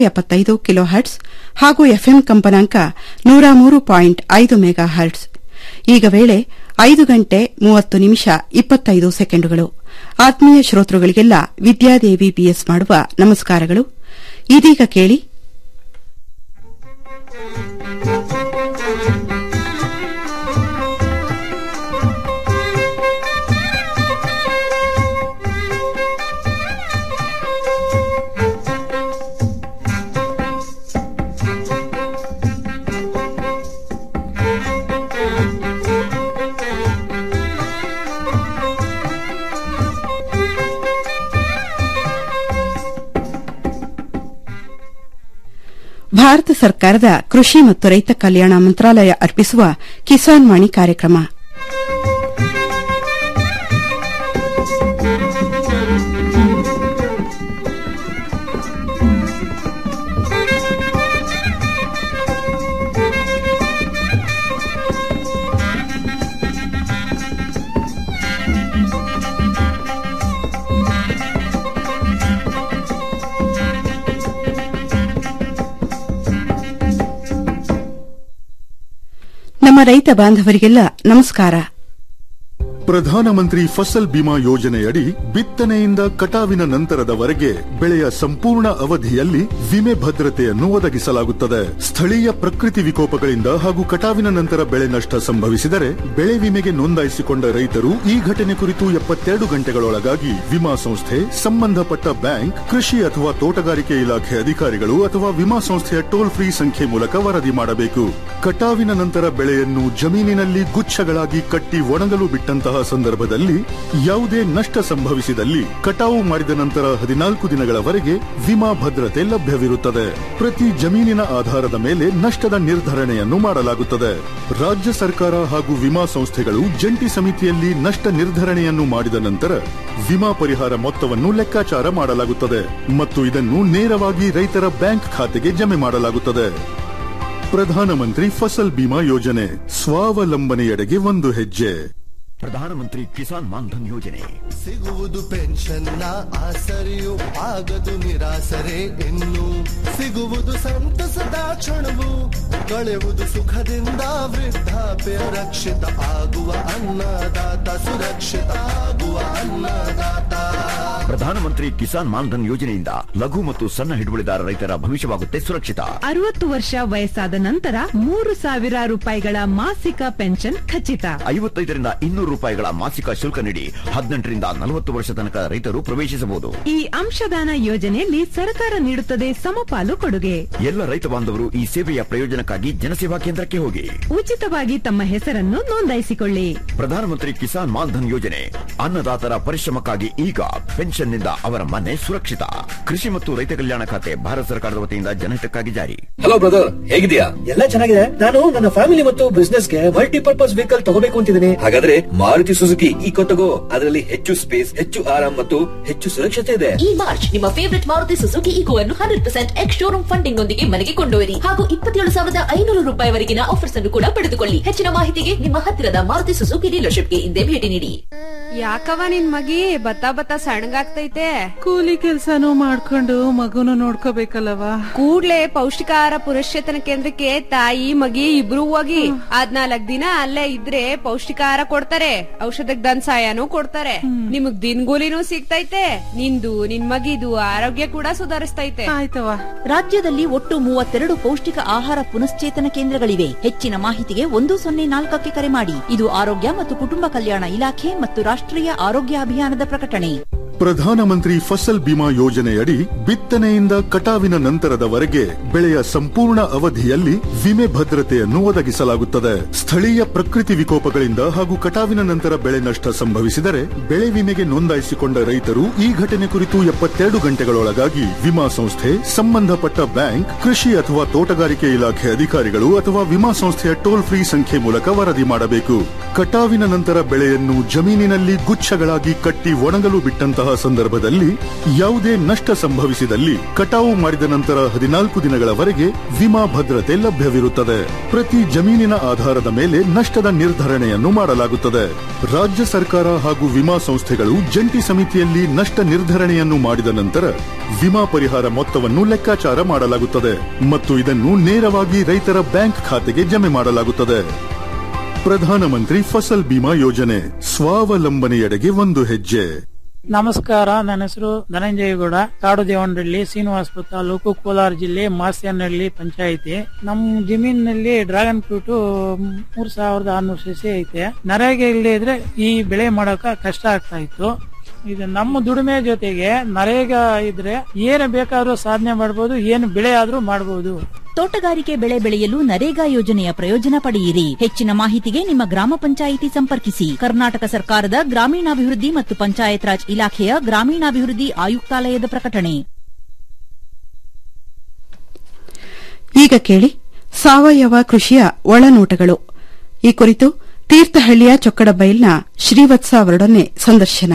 ಎಪ್ಪತ್ತೈದು kilo hertz ಹಾಗೂ FM ಕಂಪನಾಂಕ ನೂರ ಮೂರು ಪಾಯಿಂಟ್ ಐದು ಮೆಗಾ ಹರ್ಟ್ಸ್ ಈಗ ವೇಳೆ ಐದು ಗಂಟೆ ಮೂವತ್ತು ನಿಮಿಷ ಇಪ್ಪತ್ತೈದು ಸೆಕೆಂಡುಗಳು ಆತ್ಮೀಯ ಶ್ರೋತೃಗಳಿಗೆಲ್ಲ ವಿದ್ಯಾದೇವಿ ಬಿಎಸ್ ಮಾಡುವ ನಮಸ್ಕಾರಗಳು ಇದೀಗ ಕೇಳಿ ಭಾರತ ಸರ್ಕಾರದ ಕೃಷಿ ಮತ್ತು ರೈತ ಕಲ್ಯಾಣ ಮಂತ್ರಾಲಯ ಅರ್ಪಿಸುವ ಕಿಸಾನ್ ವಾಣಿ ಕಾರ್ಯಕ್ರಮ ನಮ್ಮ ರೈತ ಬಾಂಧವರಿಗೆಲ್ಲ ನಮಸ್ಕಾರ ಪ್ರಧಾನಮಂತ್ರಿ ಫಸಲ್ ಬಿಮಾ ಯೋಜನೆಯಡಿ ಬಿತ್ತನೆಯಿಂದ ಕಟಾವಿನ ನಂತರದವರೆಗೆ ಬೆಳೆಯ ಸಂಪೂರ್ಣ ಅವಧಿಯಲ್ಲಿ ವಿಮೆ ಭದ್ರತೆಯನ್ನು ಒದಗಿಸಲಾಗುತ್ತದೆ ಸ್ಥಳೀಯ ಪ್ರಕೃತಿ ವಿಕೋಪಗಳಿಂದ ಹಾಗೂ ಕಟಾವಿನ ನಂತರ ಬೆಳೆ ನಷ್ಟ ಸಂಭವಿಸಿದರೆ ಬೆಳೆ ವಿಮೆಗೆ ನೋಂದಾಯಿಸಿಕೊಂಡ ರೈತರು ಈ ಘಟನೆ ಕುರಿತು ಎಪ್ಪತ್ತೆರಡು ಗಂಟೆಗಳೊಳಗಾಗಿ ವಿಮಾ ಸಂಸ್ಥೆ ಸಂಬಂಧಪಟ್ಟ ಬ್ಯಾಂಕ್ ಕೃಷಿ ಅಥವಾ ತೋಟಗಾರಿಕೆ ಇಲಾಖೆ ಅಧಿಕಾರಿಗಳು ಅಥವಾ ವಿಮಾ ಸಂಸ್ಥೆಯ ಟೋಲ್ ಫ್ರೀ ಸಂಖ್ಯೆ ಮೂಲಕ ವರದಿ ಮಾಡಬೇಕು ಕಟಾವಿನ ನಂತರ ಬೆಳೆಯನ್ನು ಜಮೀನಿನಲ್ಲಿ ಗುಚ್ಛಗಳಾಗಿ ಕಟ್ಟಿ ಒಣಗಲು ಬಿಟ್ಟಂತಹ ಸಂದರ್ಭದಲ್ಲಿ ಯಾವುದೇ ನಷ್ಟ ಸಂಭವಿಸಿದಲ್ಲಿ ಕಟಾವು ಮಾಡಿದ ನಂತರ ಹದಿನಾಲ್ಕು ದಿನಗಳವರೆಗೆ ವಿಮಾ ಭದ್ರತೆ ಲಭ್ಯವಿರುತ್ತದೆ ಪ್ರತಿ ಜಮೀನಿನ ಆಧಾರದ ಮೇಲೆ ನಷ್ಟದ ನಿರ್ಧರಣೆಯನ್ನು ಮಾಡಲಾಗುತ್ತದೆ ರಾಜ್ಯ ಸರ್ಕಾರ ಹಾಗೂ ವಿಮಾ ಸಂಸ್ಥೆಗಳು ಜಂಟಿ ಸಮಿತಿಯಲ್ಲಿ ನಷ್ಟ ನಿರ್ಧರಣೆಯನ್ನು ಮಾಡಿದ ನಂತರ ವಿಮಾ ಪರಿಹಾರ ಮೊತ್ತವನ್ನು ಲೆಕ್ಕಾಚಾರ ಮಾಡಲಾಗುತ್ತದೆ ಮತ್ತು ಇದನ್ನು ನೇರವಾಗಿ ರೈತರ ಬ್ಯಾಂಕ್ ಖಾತೆಗೆ ಜಮೆ ಮಾಡಲಾಗುತ್ತದೆ ಪ್ರಧಾನಮಂತ್ರಿ ಫಸಲ್ ಬಿಮಾ ಯೋಜನೆ ಸ್ವಾವಲಂಬನೆಯೆಡೆಗೆ ಒಂದು ಹೆಜ್ಜೆ ಪ್ರಧಾನಮಂತ್ರಿ ಕಿಸಾನ್ ಮಾನ್ಧನ್ ಯೋಜನೆ ಸಿಗುವುದು ಪೆನ್ಷನ್ನ ಆಸರೆಯು ಆಗದು ನಿರಾಸರೆ ಇನ್ನು ಸಿಗುವುದು ಸಂತಸದ ಕ್ಷಣವು ಕಳೆಯುವುದು ಸುಖದಿಂದ ವೃದ್ಧಾಪ್ಯ ರಕ್ಷಿತ ಆಗುವ ಅನ್ನದಾತ ಸುರಕ್ಷಿತ ಆಗುವ ಅನ್ನದಾತ ಪ್ರಧಾನಮಂತ್ರಿ ಕಿಸಾನ್ ಮಾನ್ಧನ್ ಯೋಜನೆಯಿಂದ ಲಘು ಮತ್ತು ಸಣ್ಣ ಹಿಡುವಳಿದಾರ ರೈತರ ಭವಿಷ್ಯವಾಗುತ್ತೆ ಸುರಕ್ಷಿತ ಅರವತ್ತು ವರ್ಷ ವಯಸ್ಸಾದ ನಂತರ ಮೂರು ಸಾವಿರ ರೂಪಾಯಿಗಳ ಮಾಸಿಕ ಪೆನ್ಷನ್ ಖಚಿತ ಐವತ್ತೈದರಿಂದ ಇನ್ನೂರು ರೂಪಾಯಿಗಳ ಮಾಸಿಕ ಶುಲ್ಕ ನೀಡಿ ಹದಿನೆಂಟರಿಂದ ನಲವತ್ತು ವರ್ಷ ತನಕ ರೈತರು ಪ್ರವೇಶಿಸಬಹುದು ಈ ಅಂಶದಾನ ಯೋಜನೆಯಲ್ಲಿ ಸರ್ಕಾರ ನೀಡುತ್ತದೆ ಸಮಪಾಲು ಕೊಡುಗೆ ಎಲ್ಲ ರೈತ ಬಾಂಧವರು ಈ ಸೇವೆಯ ಪ್ರಯೋಜನಕ್ಕಾಗಿ ಜನಸೇವಾ ಕೇಂದ್ರಕ್ಕೆ ಹೋಗಿ ಉಚಿತವಾಗಿ ತಮ್ಮ ಹೆಸರನ್ನು ನೋಂದಾಯಿಸಿಕೊಳ್ಳಿ ಪ್ರಧಾನಮಂತ್ರಿ ಕಿಸಾನ್ ಮಾನ್ಧನ್ ಯೋಜನೆ ಅನ್ನದಾತರ ಪರಿಶ್ರಮಕ್ಕಾಗಿ ಈಗ ಪೆನ್ಷನ್ನಿಂದ ಅವರ ಮನೆ ಸುರಕ್ಷಿತ ಕೃಷಿ ಮತ್ತು ರೈತ ಕಲ್ಯಾಣ ಖಾತೆ ಭಾರತ ಸರ್ಕಾರದ ವತಿಯಿಂದ ಜನಹಿತಕ್ಕಾಗಿ ಜಾರಿ ಹಲೋ ಬ್ರದರ್ ಹೇಗಿದ್ಯಾ ಎಲ್ಲ ಚೆನ್ನಾಗಿದೆ ನಾನು ನನ್ನ ಫ್ಯಾಮಿಲಿ ಮತ್ತು ಬಿಸ್ನೆಸ್ ಗೆ ಮಲ್ಟಿಪರ್ಪಸ್ ವೆಹಿಕಲ್ ತಗೋಬೇಕು ಅಂತಿದ್ದೀನಿ ಹಾಗಾದ್ರೆ ಮಾರುತಿ ಸುಜುಕಿ ಈಕೋ ತಗೋ ಅದರಲ್ಲಿ ಹೆಚ್ಚು ಸ್ಪೇಸ್ ಹೆಚ್ಚು ಆರಾಮ್ ಮತ್ತು ಹೆಚ್ಚು ಸುರಕ್ಷತೆ ಇದೆ ಈ ಮಾರ್ಚ್ ನಿಮ್ಮ ಫೇವರಿಟ್ ಮಾರುತಿ ಸುಜುಕಿ ಈಕೋ ಅನ್ನು hundred percent ex showroom funding ನೊಂದಿಗೆ ಮನೆಗೆ ಕೊಂಡೊಯ್ಯಿರಿ ಹಾಗೂ ಇಪ್ಪತ್ತೇಳು ಸಾವಿರದ ಐನೂರು ರೂಪಾಯಿವರೆಗಿನ ಆಫರ್ಸ್ ಅನ್ನು ಕೂಡ ಪಡೆದುಕೊಳ್ಳಿ ಹೆಚ್ಚಿನ ಮಾಹಿತಿಗೆ ನಿಮ್ಮ ಹತ್ತಿರದ ಮಾರುತಿ ಸುಜುಕಿ ಡೀಲರ್ಶಿಪ್ಗೆ ಹಿಂದೆ ಭೇಟಿ ನೀಡಿ ಯಾಕವ ನಿನ್ ಮಗಿ ಬತ್ತ ಬತ್ತ ಸಣ್ಣಗಾಗ್ತೈತೆ ಕೂಲಿ ಕೆಲ್ಸನೂ ಮಾಡ್ಕೊಂಡು ಮಗುನು ನೋಡ್ಕೋಬೇಕಲ್ಲವ ಕೂಡ್ಲೆ ಪೌಷ್ಟಿಕಾಹಾರ ಪುರಸ್ಚೇತನ ಕೇಂದ್ರಕ್ಕೆ ತಾಯಿ ಮಗಿ ಇಬ್ರು ಹೋಗಿ ಹದ್ನಾಲ್ಕ್ ದಿನ ಅಲ್ಲೇ ಇದ್ರೆ ಪೌಷ್ಟಿಕಾಹಾರ ಕೊಡ್ತಾರೆ ಔಷಧಕ್ ಧನ್ ಸಹಾಯನೂ ಕೊಡ್ತಾರೆ ನಿಮಗ್ ದಿನಗೂಲಿನೂ ಸಿಗ್ತೈತೆ ನಿಂದು ನಿನ್ ಮಗಿದು ಆರೋಗ್ಯ ಕೂಡ ಸುಧಾರಿಸ್ತೈತೆ ಆಯ್ತವ ರಾಜ್ಯದಲ್ಲಿ ಒಟ್ಟು ಮೂವತ್ತೆರಡು ಪೌಷ್ಟಿಕ ಆಹಾರ ಪುನಶ್ಚೇತನ ಕೇಂದ್ರಗಳಿವೆ ಹೆಚ್ಚಿನ ಮಾಹಿತಿಗೆ ಒಂದು ಸೊನ್ನೆ ನಾಲ್ಕಕ್ಕೆ ಕರೆ ಮಾಡಿ ಇದು ಆರೋಗ್ಯ ಮತ್ತು ಕುಟುಂಬ ಕಲ್ಯಾಣ ಇಲಾಖೆ ಮತ್ತು ರಾಷ್ಟ್ರೀಯ ಆರೋಗ್ಯ ಅಭಿಯಾನದ ಪ್ರಕಟಣೆ ಪ್ರಧಾನಮಂತ್ರಿ ಫಸಲ್ ಬಿಮಾ ಯೋಜನೆಯಡಿ ಬಿತ್ತನೆಯಿಂದ ಕಟಾವಿನ ನಂತರದವರೆಗೆ ಬೆಳೆಯ ಸಂಪೂರ್ಣ ಅವಧಿಯಲ್ಲಿ ವಿಮೆ ಭದ್ರತೆಯನ್ನು ಒದಗಿಸಲಾಗುತ್ತದೆ ಸ್ಥಳೀಯ ಪ್ರಕೃತಿ ವಿಕೋಪಗಳಿಂದ ಹಾಗೂ ಕಟಾವಿನ ನಂತರ ಬೆಳೆ ನಷ್ಟ ಸಂಭವಿಸಿದರೆ ಬೆಳೆ ವಿಮೆಗೆ ನೋಂದಾಯಿಸಿಕೊಂಡ ರೈತರು ಈ ಘಟನೆ ಕುರಿತು ಎಪ್ಪತ್ತೆರಡು ಗಂಟೆಗಳೊಳಗಾಗಿ ವಿಮಾ ಸಂಸ್ಥೆ ಸಂಬಂಧಪಟ್ಟ ಬ್ಯಾಂಕ್ ಕೃಷಿ ಅಥವಾ ತೋಟಗಾರಿಕೆ ಇಲಾಖೆ ಅಧಿಕಾರಿಗಳು ಅಥವಾ ವಿಮಾ ಸಂಸ್ಥೆಯ ಟೋಲ್ ಫ್ರೀ ಸಂಖ್ಯೆ ಮೂಲಕ ವರದಿ ಮಾಡಬೇಕು ಕಟಾವಿನ ನಂತರ ಬೆಳೆಯನ್ನು ಜಮೀನಿನಲ್ಲಿ ಗುಚ್ಛಗಳಾಗಿ ಕಟ್ಟಿ ಒಣಗಲು ಬಿಟ್ಟಂತಹ ಇಂತಹ ಸಂದರ್ಭದಲ್ಲಿ ಯಾವುದೇ ನಷ್ಟ ಸಂಭವಿಸಿದಲ್ಲಿ ಕಟಾವು ಮಾಡಿದ ನಂತರ ಹದಿನಾಲ್ಕು ದಿನಗಳವರೆಗೆ ವಿಮಾ ಭದ್ರತೆ ಲಭ್ಯವಿರುತ್ತದೆ ಪ್ರತಿ ಜಮೀನಿನ ಆಧಾರದ ಮೇಲೆ ನಷ್ಟದ ನಿರ್ಧರಣೆಯನ್ನು ಮಾಡಲಾಗುತ್ತದೆ ರಾಜ್ಯ ಸರ್ಕಾರ ಹಾಗೂ ವಿಮಾ ಸಂಸ್ಥೆಗಳು ಜಂಟಿ ಸಮಿತಿಯಲ್ಲಿ ನಷ್ಟ ನಿರ್ಧರಣೆಯನ್ನು ಮಾಡಿದ ನಂತರ ವಿಮಾ ಪರಿಹಾರ ಮೊತ್ತವನ್ನು ಲೆಕ್ಕಾಚಾರ ಮಾಡಲಾಗುತ್ತದೆ ಮತ್ತು ಇದನ್ನು ನೇರವಾಗಿ ರೈತರ ಬ್ಯಾಂಕ್ ಖಾತೆಗೆ ಜಮೆ ಮಾಡಲಾಗುತ್ತದೆ ಪ್ರಧಾನಮಂತ್ರಿ ಫಸಲ್ ಬಿಮಾ ಯೋಜನೆ ಸ್ವಾವಲಂಬನೆಯೆಡೆಗೆ ಒಂದು ಹೆಜ್ಜೆ ನಮಸ್ಕಾರ ನನ್ನ ಹೆಸರು ಧನಂಜಯಗೌಡ ಕಾಡು ದೇವನಹಳ್ಳಿ ಶ್ರೀನಿವಾಸಪುರ ತಾಲೂಕು ಕೋಲಾರ ಜಿಲ್ಲೆ ಮಾಸ್ಯನಹಳ್ಳಿ ಪಂಚಾಯಿತಿ ನಮ್ಮ ಜಮೀನಿನಲ್ಲಿ ಡ್ರ್ಯಾಗನ್ ಫ್ರೂಟ್ ಮೂರ್ ಸಾವಿರದ ಆರ್ನೂರು ಸಸಿ ಐತೆ ನರೇಗೆ ಇಲ್ಲದೆ ಇದ್ರೆ ಈ ಬೆಳೆ ಮಾಡೋಕ ಕಷ್ಟ ಆಗ್ತಾ ಇತ್ತು ಇದು ನಮ್ಮ ದುಡಿಮೆ ಜೊತೆಗೆ ನರೇಗಾ ಇದ್ರೆ ಏನು ಬೇಕಾದ್ರೂ ಸಾಧನೆ ಮಾಡಬಹುದು ಏನು ಬೆಳೆ ಆದ್ರೂ ಮಾಡಬಹುದು ತೋಟಗಾರಿಕೆ ಬೆಳೆ ಬೆಳೆಯಲು ನರೇಗಾ ಯೋಜನೆಯ ಪ್ರಯೋಜನ ಪಡೆಯಿರಿ ಹೆಚ್ಚಿನ ಮಾಹಿತಿಗೆ ನಿಮ್ಮ ಗ್ರಾಮ ಪಂಚಾಯಿತಿ ಸಂಪರ್ಕಿಸಿ ಕರ್ನಾಟಕ ಸರ್ಕಾರದ ಗ್ರಾಮೀಣಾಭಿವೃದ್ಧಿ ಮತ್ತು ಪಂಚಾಯತ್ ರಾಜ್ ಇಲಾಖೆಯ ಗ್ರಾಮೀಣಾಭಿವೃದ್ಧಿ ಆಯುಕ್ತಾಲಯದ ಪ್ರಕಟಣೆ ಈಗ ಕೇಳಿ ಸಾವಯವ ಕೃಷಿಯ ಒಳನೋಟಗಳು ಈ ಕುರಿತು ತೀರ್ಥಹಳ್ಳಿಯ ಚೊಕ್ಕಡಬೈಲ್ನ ಶ್ರೀವತ್ಸ ಅವರೊಡನೆ ಸಂದರ್ಶನ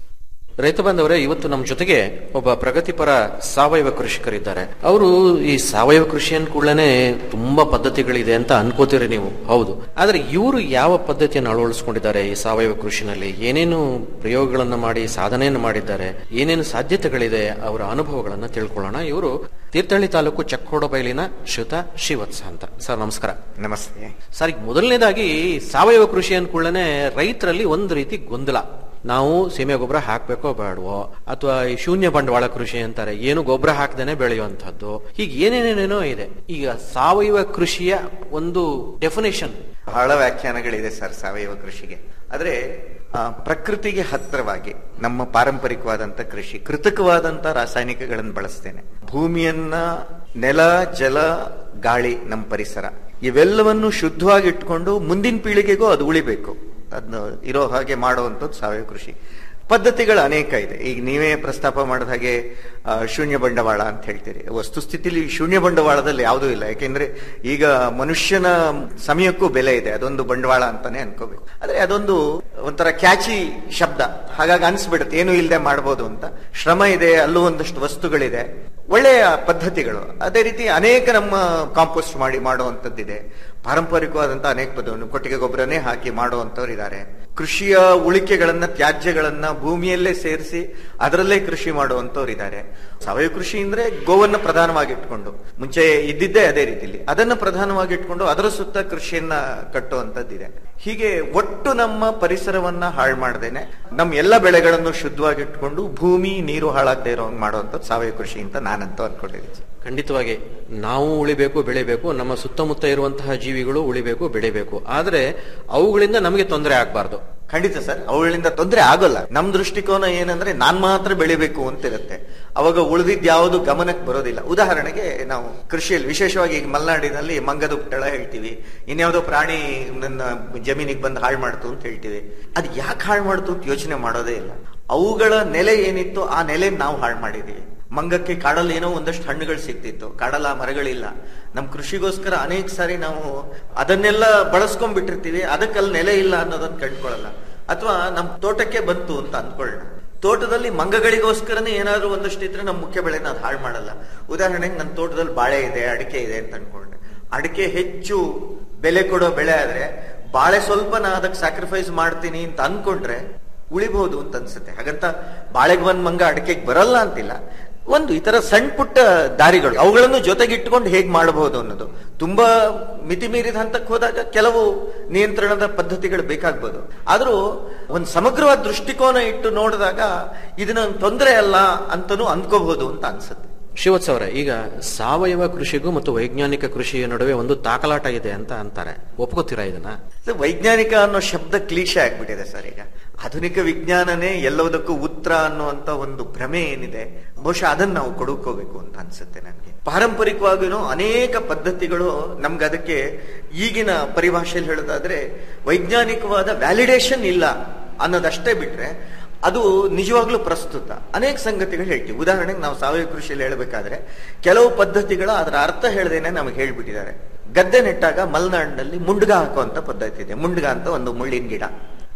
ರೈತ ಬಾಂಧವರೇ ಇವತ್ತು ನಮ್ಮ ಜೊತೆಗೆ ಒಬ್ಬ ಪ್ರಗತಿಪರ ಸಾವಯವ ಕೃಷಿಕರಿದ್ದಾರೆ ಅವರು ಈ ಸಾವಯವ ಕೃಷಿ ಕೂಡಲೇ ತುಂಬಾ ಪದ್ಧತಿಗಳಿದೆ ಅಂತ ಅನ್ಕೋತೀರಿ ನೀವು ಹೌದು ಆದ್ರೆ ಇವರು ಯಾವ ಪದ್ಧತಿಯನ್ನು ಅಳವಡಿಸಿಕೊಂಡಿದ್ದಾರೆ ಈ ಸಾವಯವ ಕೃಷಿನಲ್ಲಿ ಏನೇನು ಪ್ರಯೋಗಗಳನ್ನ ಮಾಡಿ ಸಾಧನೆಯನ್ನು ಮಾಡಿದ್ದಾರೆ ಏನೇನು ಸಾಧ್ಯತೆಗಳಿದೆ ಅವರ ಅನುಭವಗಳನ್ನ ತಿಳ್ಕೊಳ್ಳೋಣ ಇವರು ತೀರ್ಥಹಳ್ಳಿ ತಾಲೂಕು ಚಕ್ಕೋಡ ಬಯಲಿನ ಶ್ರುತ ಶ್ರೀವತ್ಸ ಅಂತ ಸರ್ ನಮಸ್ಕಾರ ನಮಸ್ತೆ ಸರ್ ಈಗ ಮೊದಲನೇದಾಗಿ ಸಾವಯವ ಕೃಷಿ ಕೂಡಲೇ ರೈತರಲ್ಲಿ ಒಂದು ರೀತಿ ಗೊಂದಲ ನಾವು ಸೀಮೆ ಗೊಬ್ಬರ ಹಾಕ್ಬೇಕೋ ಬೇಡವೋ ಅಥವಾ ಈ ಶೂನ್ಯ ಬಂಡವಾಳ ಕೃಷಿ ಅಂತಾರೆ ಏನು ಗೊಬ್ಬರ ಹಾಕ್ದೇನೆ ಬೆಳೆಯುವಂತದ್ದು ಹೀಗೆ ಏನೇನೇನೇನೋ ಇದೆ ಈಗ ಸಾವಯವ ಕೃಷಿಯ ಒಂದು ಡೆಫಿನೇಷನ್ ಬಹಳ ವ್ಯಾಖ್ಯಾನಗಳಿದೆ ಸರ್ ಸಾವಯವ ಕೃಷಿಗೆ ಆದ್ರೆ ಆ, ಪ್ರಕೃತಿಗೆ ಹತ್ತಿರವಾಗಿ ನಮ್ಮ ಪಾರಂಪರಿಕವಾದಂತ ಕೃಷಿ ಕೃತಕವಾದಂತ ರಾಸಾಯನಿಕಗಳನ್ನು ಬಳಸ್ತೇನೆ ಭೂಮಿಯನ್ನ ನೆಲ ಜಲ ಗಾಳಿ ನಮ್ಮ ಪರಿಸರ ಇವೆಲ್ಲವನ್ನು ಶುದ್ಧವಾಗಿ ಇಟ್ಕೊಂಡು ಮುಂದಿನ ಪೀಳಿಗೆಗೂ ಅದು ಉಳಿಬೇಕು ಅದನ್ನ ಇರೋ ಹಾಗೆ ಮಾಡುವಂಥದ್ದು ಸಾವಯವ ಕೃಷಿ ಪದ್ಧತಿಗಳು ಅನೇಕ ಇದೆ ಈಗ ನೀವೇ ಪ್ರಸ್ತಾಪ ಮಾಡಿದ ಹಾಗೆ ಆ, ಶೂನ್ಯ ಬಂಡವಾಳ ಅಂತ ಹೇಳ್ತೀರಿ ವಸ್ತುಸ್ಥಿತಿಲಿ ಶೂನ್ಯ ಬಂಡವಾಳದಲ್ಲಿ ಯಾವುದೂ ಇಲ್ಲ ಯಾಕೆಂದ್ರೆ ಈಗ ಮನುಷ್ಯನ ಸಮಯಕ್ಕೂ ಬೆಲೆ ಇದೆ ಅದೊಂದು ಬಂಡವಾಳ ಅಂತಾನೆ ಅನ್ಕೋಬೇಕು ಆದ್ರೆ ಅದೊಂದು ಒಂಥರ ಕ್ಯಾಚಿ ಶಬ್ದ ಹಾಗಾಗಿ ಅನ್ಸ್ಬಿಡುತ್ತೆ ಏನು ಇಲ್ಲದೆ ಮಾಡ್ಬೋದು ಅಂತ ಶ್ರಮ ಇದೆ ಅಲ್ಲೂ ಒಂದಷ್ಟು ವಸ್ತುಗಳಿದೆ ಒಳ್ಳೆಯ ಪದ್ಧತಿಗಳು ಅದೇ ರೀತಿ ಅನೇಕ ನಮ್ಮ ಕಾಂಪೋಸ್ಟ್ ಮಾಡಿ ಮಾಡುವಂತದ್ದಿದೆ ಪಾರಂಪರಿಕವಾದಂತಹ ಅನೇಕ ಪದ್ಧತಿ ಕೊಟ್ಟಿಗೆ ಗೊಬ್ಬರನೇ ಹಾಕಿ ಮಾಡುವಂತವ್ರು ಇದ್ದಾರೆ ಕೃಷಿಯ ಉಳಿಕೆಗಳನ್ನ ತ್ಯಾಜ್ಯಗಳನ್ನ ಭೂಮಿಯಲ್ಲೇ ಸೇರಿಸಿ ಅದರಲ್ಲೇ ಕೃಷಿ ಮಾಡುವಂತವ್ರು ಇದ್ದಾರೆ ಸಾವಯವ ಕೃಷಿ ಅಂದ್ರೆ ಗೋವನ್ನ ಪ್ರಧಾನವಾಗಿ ಇಟ್ಕೊಂಡು ಮುಂಚೆ ಇದ್ದಿದ್ದೇ ಅದೇ ರೀತಿಲಿ ಅದನ್ನ ಪ್ರಧಾನವಾಗಿ ಇಟ್ಕೊಂಡು ಅದರ ಸುತ್ತ ಕೃಷಿಯನ್ನ ಕಟ್ಟುವಂತದ್ದಿದೆ ಹೀಗೆ ಒಟ್ಟು ನಮ್ಮ ಪರಿಸರವನ್ನ ಹಾಳು ಮಾಡದೇನೆ ನಮ್ಮ ಎಲ್ಲ ಬೆಳೆಗಳನ್ನು ಶುದ್ಧವಾಗಿ ಇಟ್ಕೊಂಡು ಭೂಮಿ ನೀರು ಹಾಳಾಗದೆ ಇರೋ ಹಂಗ್ ಮಾಡುವಂಥದ್ದು ಸಾವಯವ ಕೃಷಿ ಅಂತ ನಾನಂತೂ ಅನ್ಕೊಂಡಿದ್ದೀನಿ ಖಂಡಿತವಾಗಿ ನಾವು ಉಳಿಬೇಕು ಬೆಳಿಬೇಕು ನಮ್ಮ ಸುತ್ತಮುತ್ತ ಇರುವಂತಹ ಜೀವಿಗಳು ಉಳಿಬೇಕು ಬೆಳಿಬೇಕು ಆದ್ರೆ ಅವುಗಳಿಂದ ನಮಗೆ ತೊಂದರೆ ಆಗಬಾರ್ದು ಖಂಡಿತ ಸರ್ ಅವುಗಳಿಂದ ತೊಂದರೆ ಆಗೋಲ್ಲ ನಮ್ ದೃಷ್ಟಿಕೋನ ಏನಂದ್ರೆ ನಾನ್ ಮಾತ್ರ ಬೆಳಿಬೇಕು ಅಂತ ಇರುತ್ತೆ ಅವಾಗ ಉಳಿದಿದ್ ಯಾವುದು ಗಮನಕ್ಕೆ ಬರೋದಿಲ್ಲ ಉದಾಹರಣೆಗೆ ನಾವು ಕೃಷಿಯಲ್ಲಿ ವಿಶೇಷವಾಗಿ ಈಗ ಮಲೆನಾಡಿನಲ್ಲಿ ಮಂಗದ ಉಪ್ಪಳ ಹೇಳ್ತೀವಿ ಇನ್ಯಾವುದೋ ಪ್ರಾಣಿ ನನ್ನ ಜಮೀನಿಗೆ ಬಂದು ಹಾಳು ಮಾಡ್ತು ಅಂತ ಹೇಳ್ತೀವಿ ಅದು ಯಾಕೆ ಹಾಳು ಮಾಡ್ತು ಅಂತ ಯೋಚನೆ ಮಾಡೋದೇ ಇಲ್ಲ ಅವುಗಳ ನೆಲೆ ಏನಿತ್ತು ಆ ನೆಲೆ ನಾವು ಹಾಳು ಮಾಡಿದೀವಿ ಮಂಗಕ್ಕೆ ಕಾಡಲ್ಲಿ ಏನೋ ಒಂದಷ್ಟು ಹಣ್ಣುಗಳು ಸಿಗ್ತಿತ್ತು ಕಾಡಲ್ಲ ಮರಗಳಿಲ್ಲ ನಮ್ ಕೃಷಿಗೋಸ್ಕರ ಅನೇಕ ಸಾರಿ ನಾವು ಅದನ್ನೆಲ್ಲ ಬಳಸ್ಕೊಂಡ್ಬಿಟ್ಟಿರ್ತೀವಿ ಅದಕ್ಕೆ ಅಲ್ಲಿ ನೆಲೆ ಇಲ್ಲ ಅನ್ನೋದನ್ನ ಕಂಡ್ಕೊಳ್ಳಲ್ಲ ಅಥವಾ ನಮ್ ತೋಟಕ್ಕೆ ಬಂತು ಅಂತ ಅಂದ್ಕೊಳ್ಳೋಣ ತೋಟದಲ್ಲಿ ಮಂಗಗಳಿಗೋಸ್ಕರನೇ ಏನಾದ್ರೂ ಒಂದಷ್ಟು ಇದ್ರೆ ನಮ್ಮ ಮುಖ್ಯ ಬೆಳೆನ ಅದು ಹಾಳು ಮಾಡಲ್ಲ ಉದಾಹರಣೆಗೆ ನನ್ನ ತೋಟದಲ್ಲಿ ಬಾಳೆ ಇದೆ ಅಡಿಕೆ ಇದೆ ಅಂತ ಅನ್ಕೊಂಡೆ ಅಡಿಕೆ ಹೆಚ್ಚು ಬೆಲೆ ಕೊಡೋ ಬೆಳೆ ಆದ್ರೆ ಬಾಳೆ ಸ್ವಲ್ಪ ನಾ ಅದಕ್ಕೆ ಸ್ಯಾಕ್ರಿಫೈಸ್ ಮಾಡ್ತೀನಿ ಅಂತ ಅನ್ಕೊಂಡ್ರೆ ಉಳಿಬಹುದು ಅಂತ ಅನ್ಸುತ್ತೆ ಹಾಗಂತ ಬಾಳೆಗೆ ಒಂದ್ ಮಂಗ ಅಡಿಕೆಗೆ ಬರಲ್ಲ ಅಂತಿಲ್ಲ ಒಂದು ಈ ತರ ಸಣ್ಣ ಪುಟ್ಟ ದಾರಿಗಳು ಅವುಗಳನ್ನು ಜೊತೆಗಿಟ್ಟುಕೊಂಡು ಹೇಗ್ ಮಾಡಬಹುದು ಅನ್ನೋದು ತುಂಬಾ ಮಿತಿ ಮೀರಿದ ಹಂತಕ್ಕೆ ಹೋದಾಗ ಕೆಲವು ನಿಯಂತ್ರಣದ ಪದ್ಧತಿಗಳು ಬೇಕಾಗ್ಬೋದು ಆದ್ರೂ ಒಂದು ಸಮಗ್ರವಾದ ದೃಷ್ಟಿಕೋನ ಇಟ್ಟು ನೋಡಿದಾಗ ಇದನ್ನ ತೊಂದರೆ ಅಲ್ಲ ಅಂತನೂ ಅಂದ್ಕೋಬಹುದು ಅಂತ ಅನ್ಸುತ್ತೆ ಶಿವತ್ಸ ಅವರೇ ಈಗ ಸಾವಯವ ಕೃಷಿಗೂ ಮತ್ತು ವೈಜ್ಞಾನಿಕ ಕೃಷಿಯ ನಡುವೆ ಒಂದು ತಾಕಲಾಟ ಇದೆ ಅಂತ ಅಂತಾರೆ ಒಪ್ಕೋತೀರಾ ಇದನ್ನ ಇದು ವೈಜ್ಞಾನಿಕ ಅನ್ನೋ ಶಬ್ದ ಕ್ಲೀಶೆ ಆಗ್ಬಿಟ್ಟಿದೆ ಸರ್ ಈಗ ಆಧುನಿಕ ವಿಜ್ಞಾನನೇ ಎಲ್ಲದಕ್ಕೂ ಉತ್ತರ ಅನ್ನುವಂತ ಒಂದು ಭ್ರಮೆ ಏನಿದೆ ಬಹುಶಃ ಅದನ್ನ ನಾವು ಕೊಡುಕೋಬೇಕು ಅಂತ ಅನ್ಸುತ್ತೆ ನನಗೆ ಪಾರಂಪರಿಕವಾಗಿನೂ ಅನೇಕ ಪದ್ಧತಿಗಳು ನಮ್ಗೆ ಅದಕ್ಕೆ ಈಗಿನ ಪರಿಭಾಷೆಯಲ್ಲಿ ಹೇಳೋದಾದ್ರೆ ವೈಜ್ಞಾನಿಕವಾದ ವ್ಯಾಲಿಡೇಷನ್ ಇಲ್ಲ ಅನ್ನೋದಷ್ಟೇ ಬಿಟ್ರೆ ಅದು ನಿಜವಾಗ್ಲೂ ಪ್ರಸ್ತುತ ಅನೇಕ ಸಂಗತಿಗಳು ಹೇಳ್ತೀವಿ ಉದಾಹರಣೆಗೆ ನಾವು ಸಾವಯವ ಕೃಷಿಯಲ್ಲಿ ಹೇಳಬೇಕಾದ್ರೆ ಕೆಲವು ಪದ್ಧತಿಗಳು ಅದರ ಅರ್ಥ ಹೇಳದೇನೆ ನಮಗೆ ಹೇಳ್ಬಿಟ್ಟಿದ್ದಾರೆ ಗದ್ದೆ ನೆಟ್ಟಾಗ ಮಲೆನಾಡಿನಲ್ಲಿ ಮುಂಡ್ಗ ಹಾಕುವಂತ ಪದ್ಧತಿ ಇದೆ ಮುಂಡ್ಗ ಅಂತ ಒಂದು ಮುಳ್ಳಿನ ಗಿಡ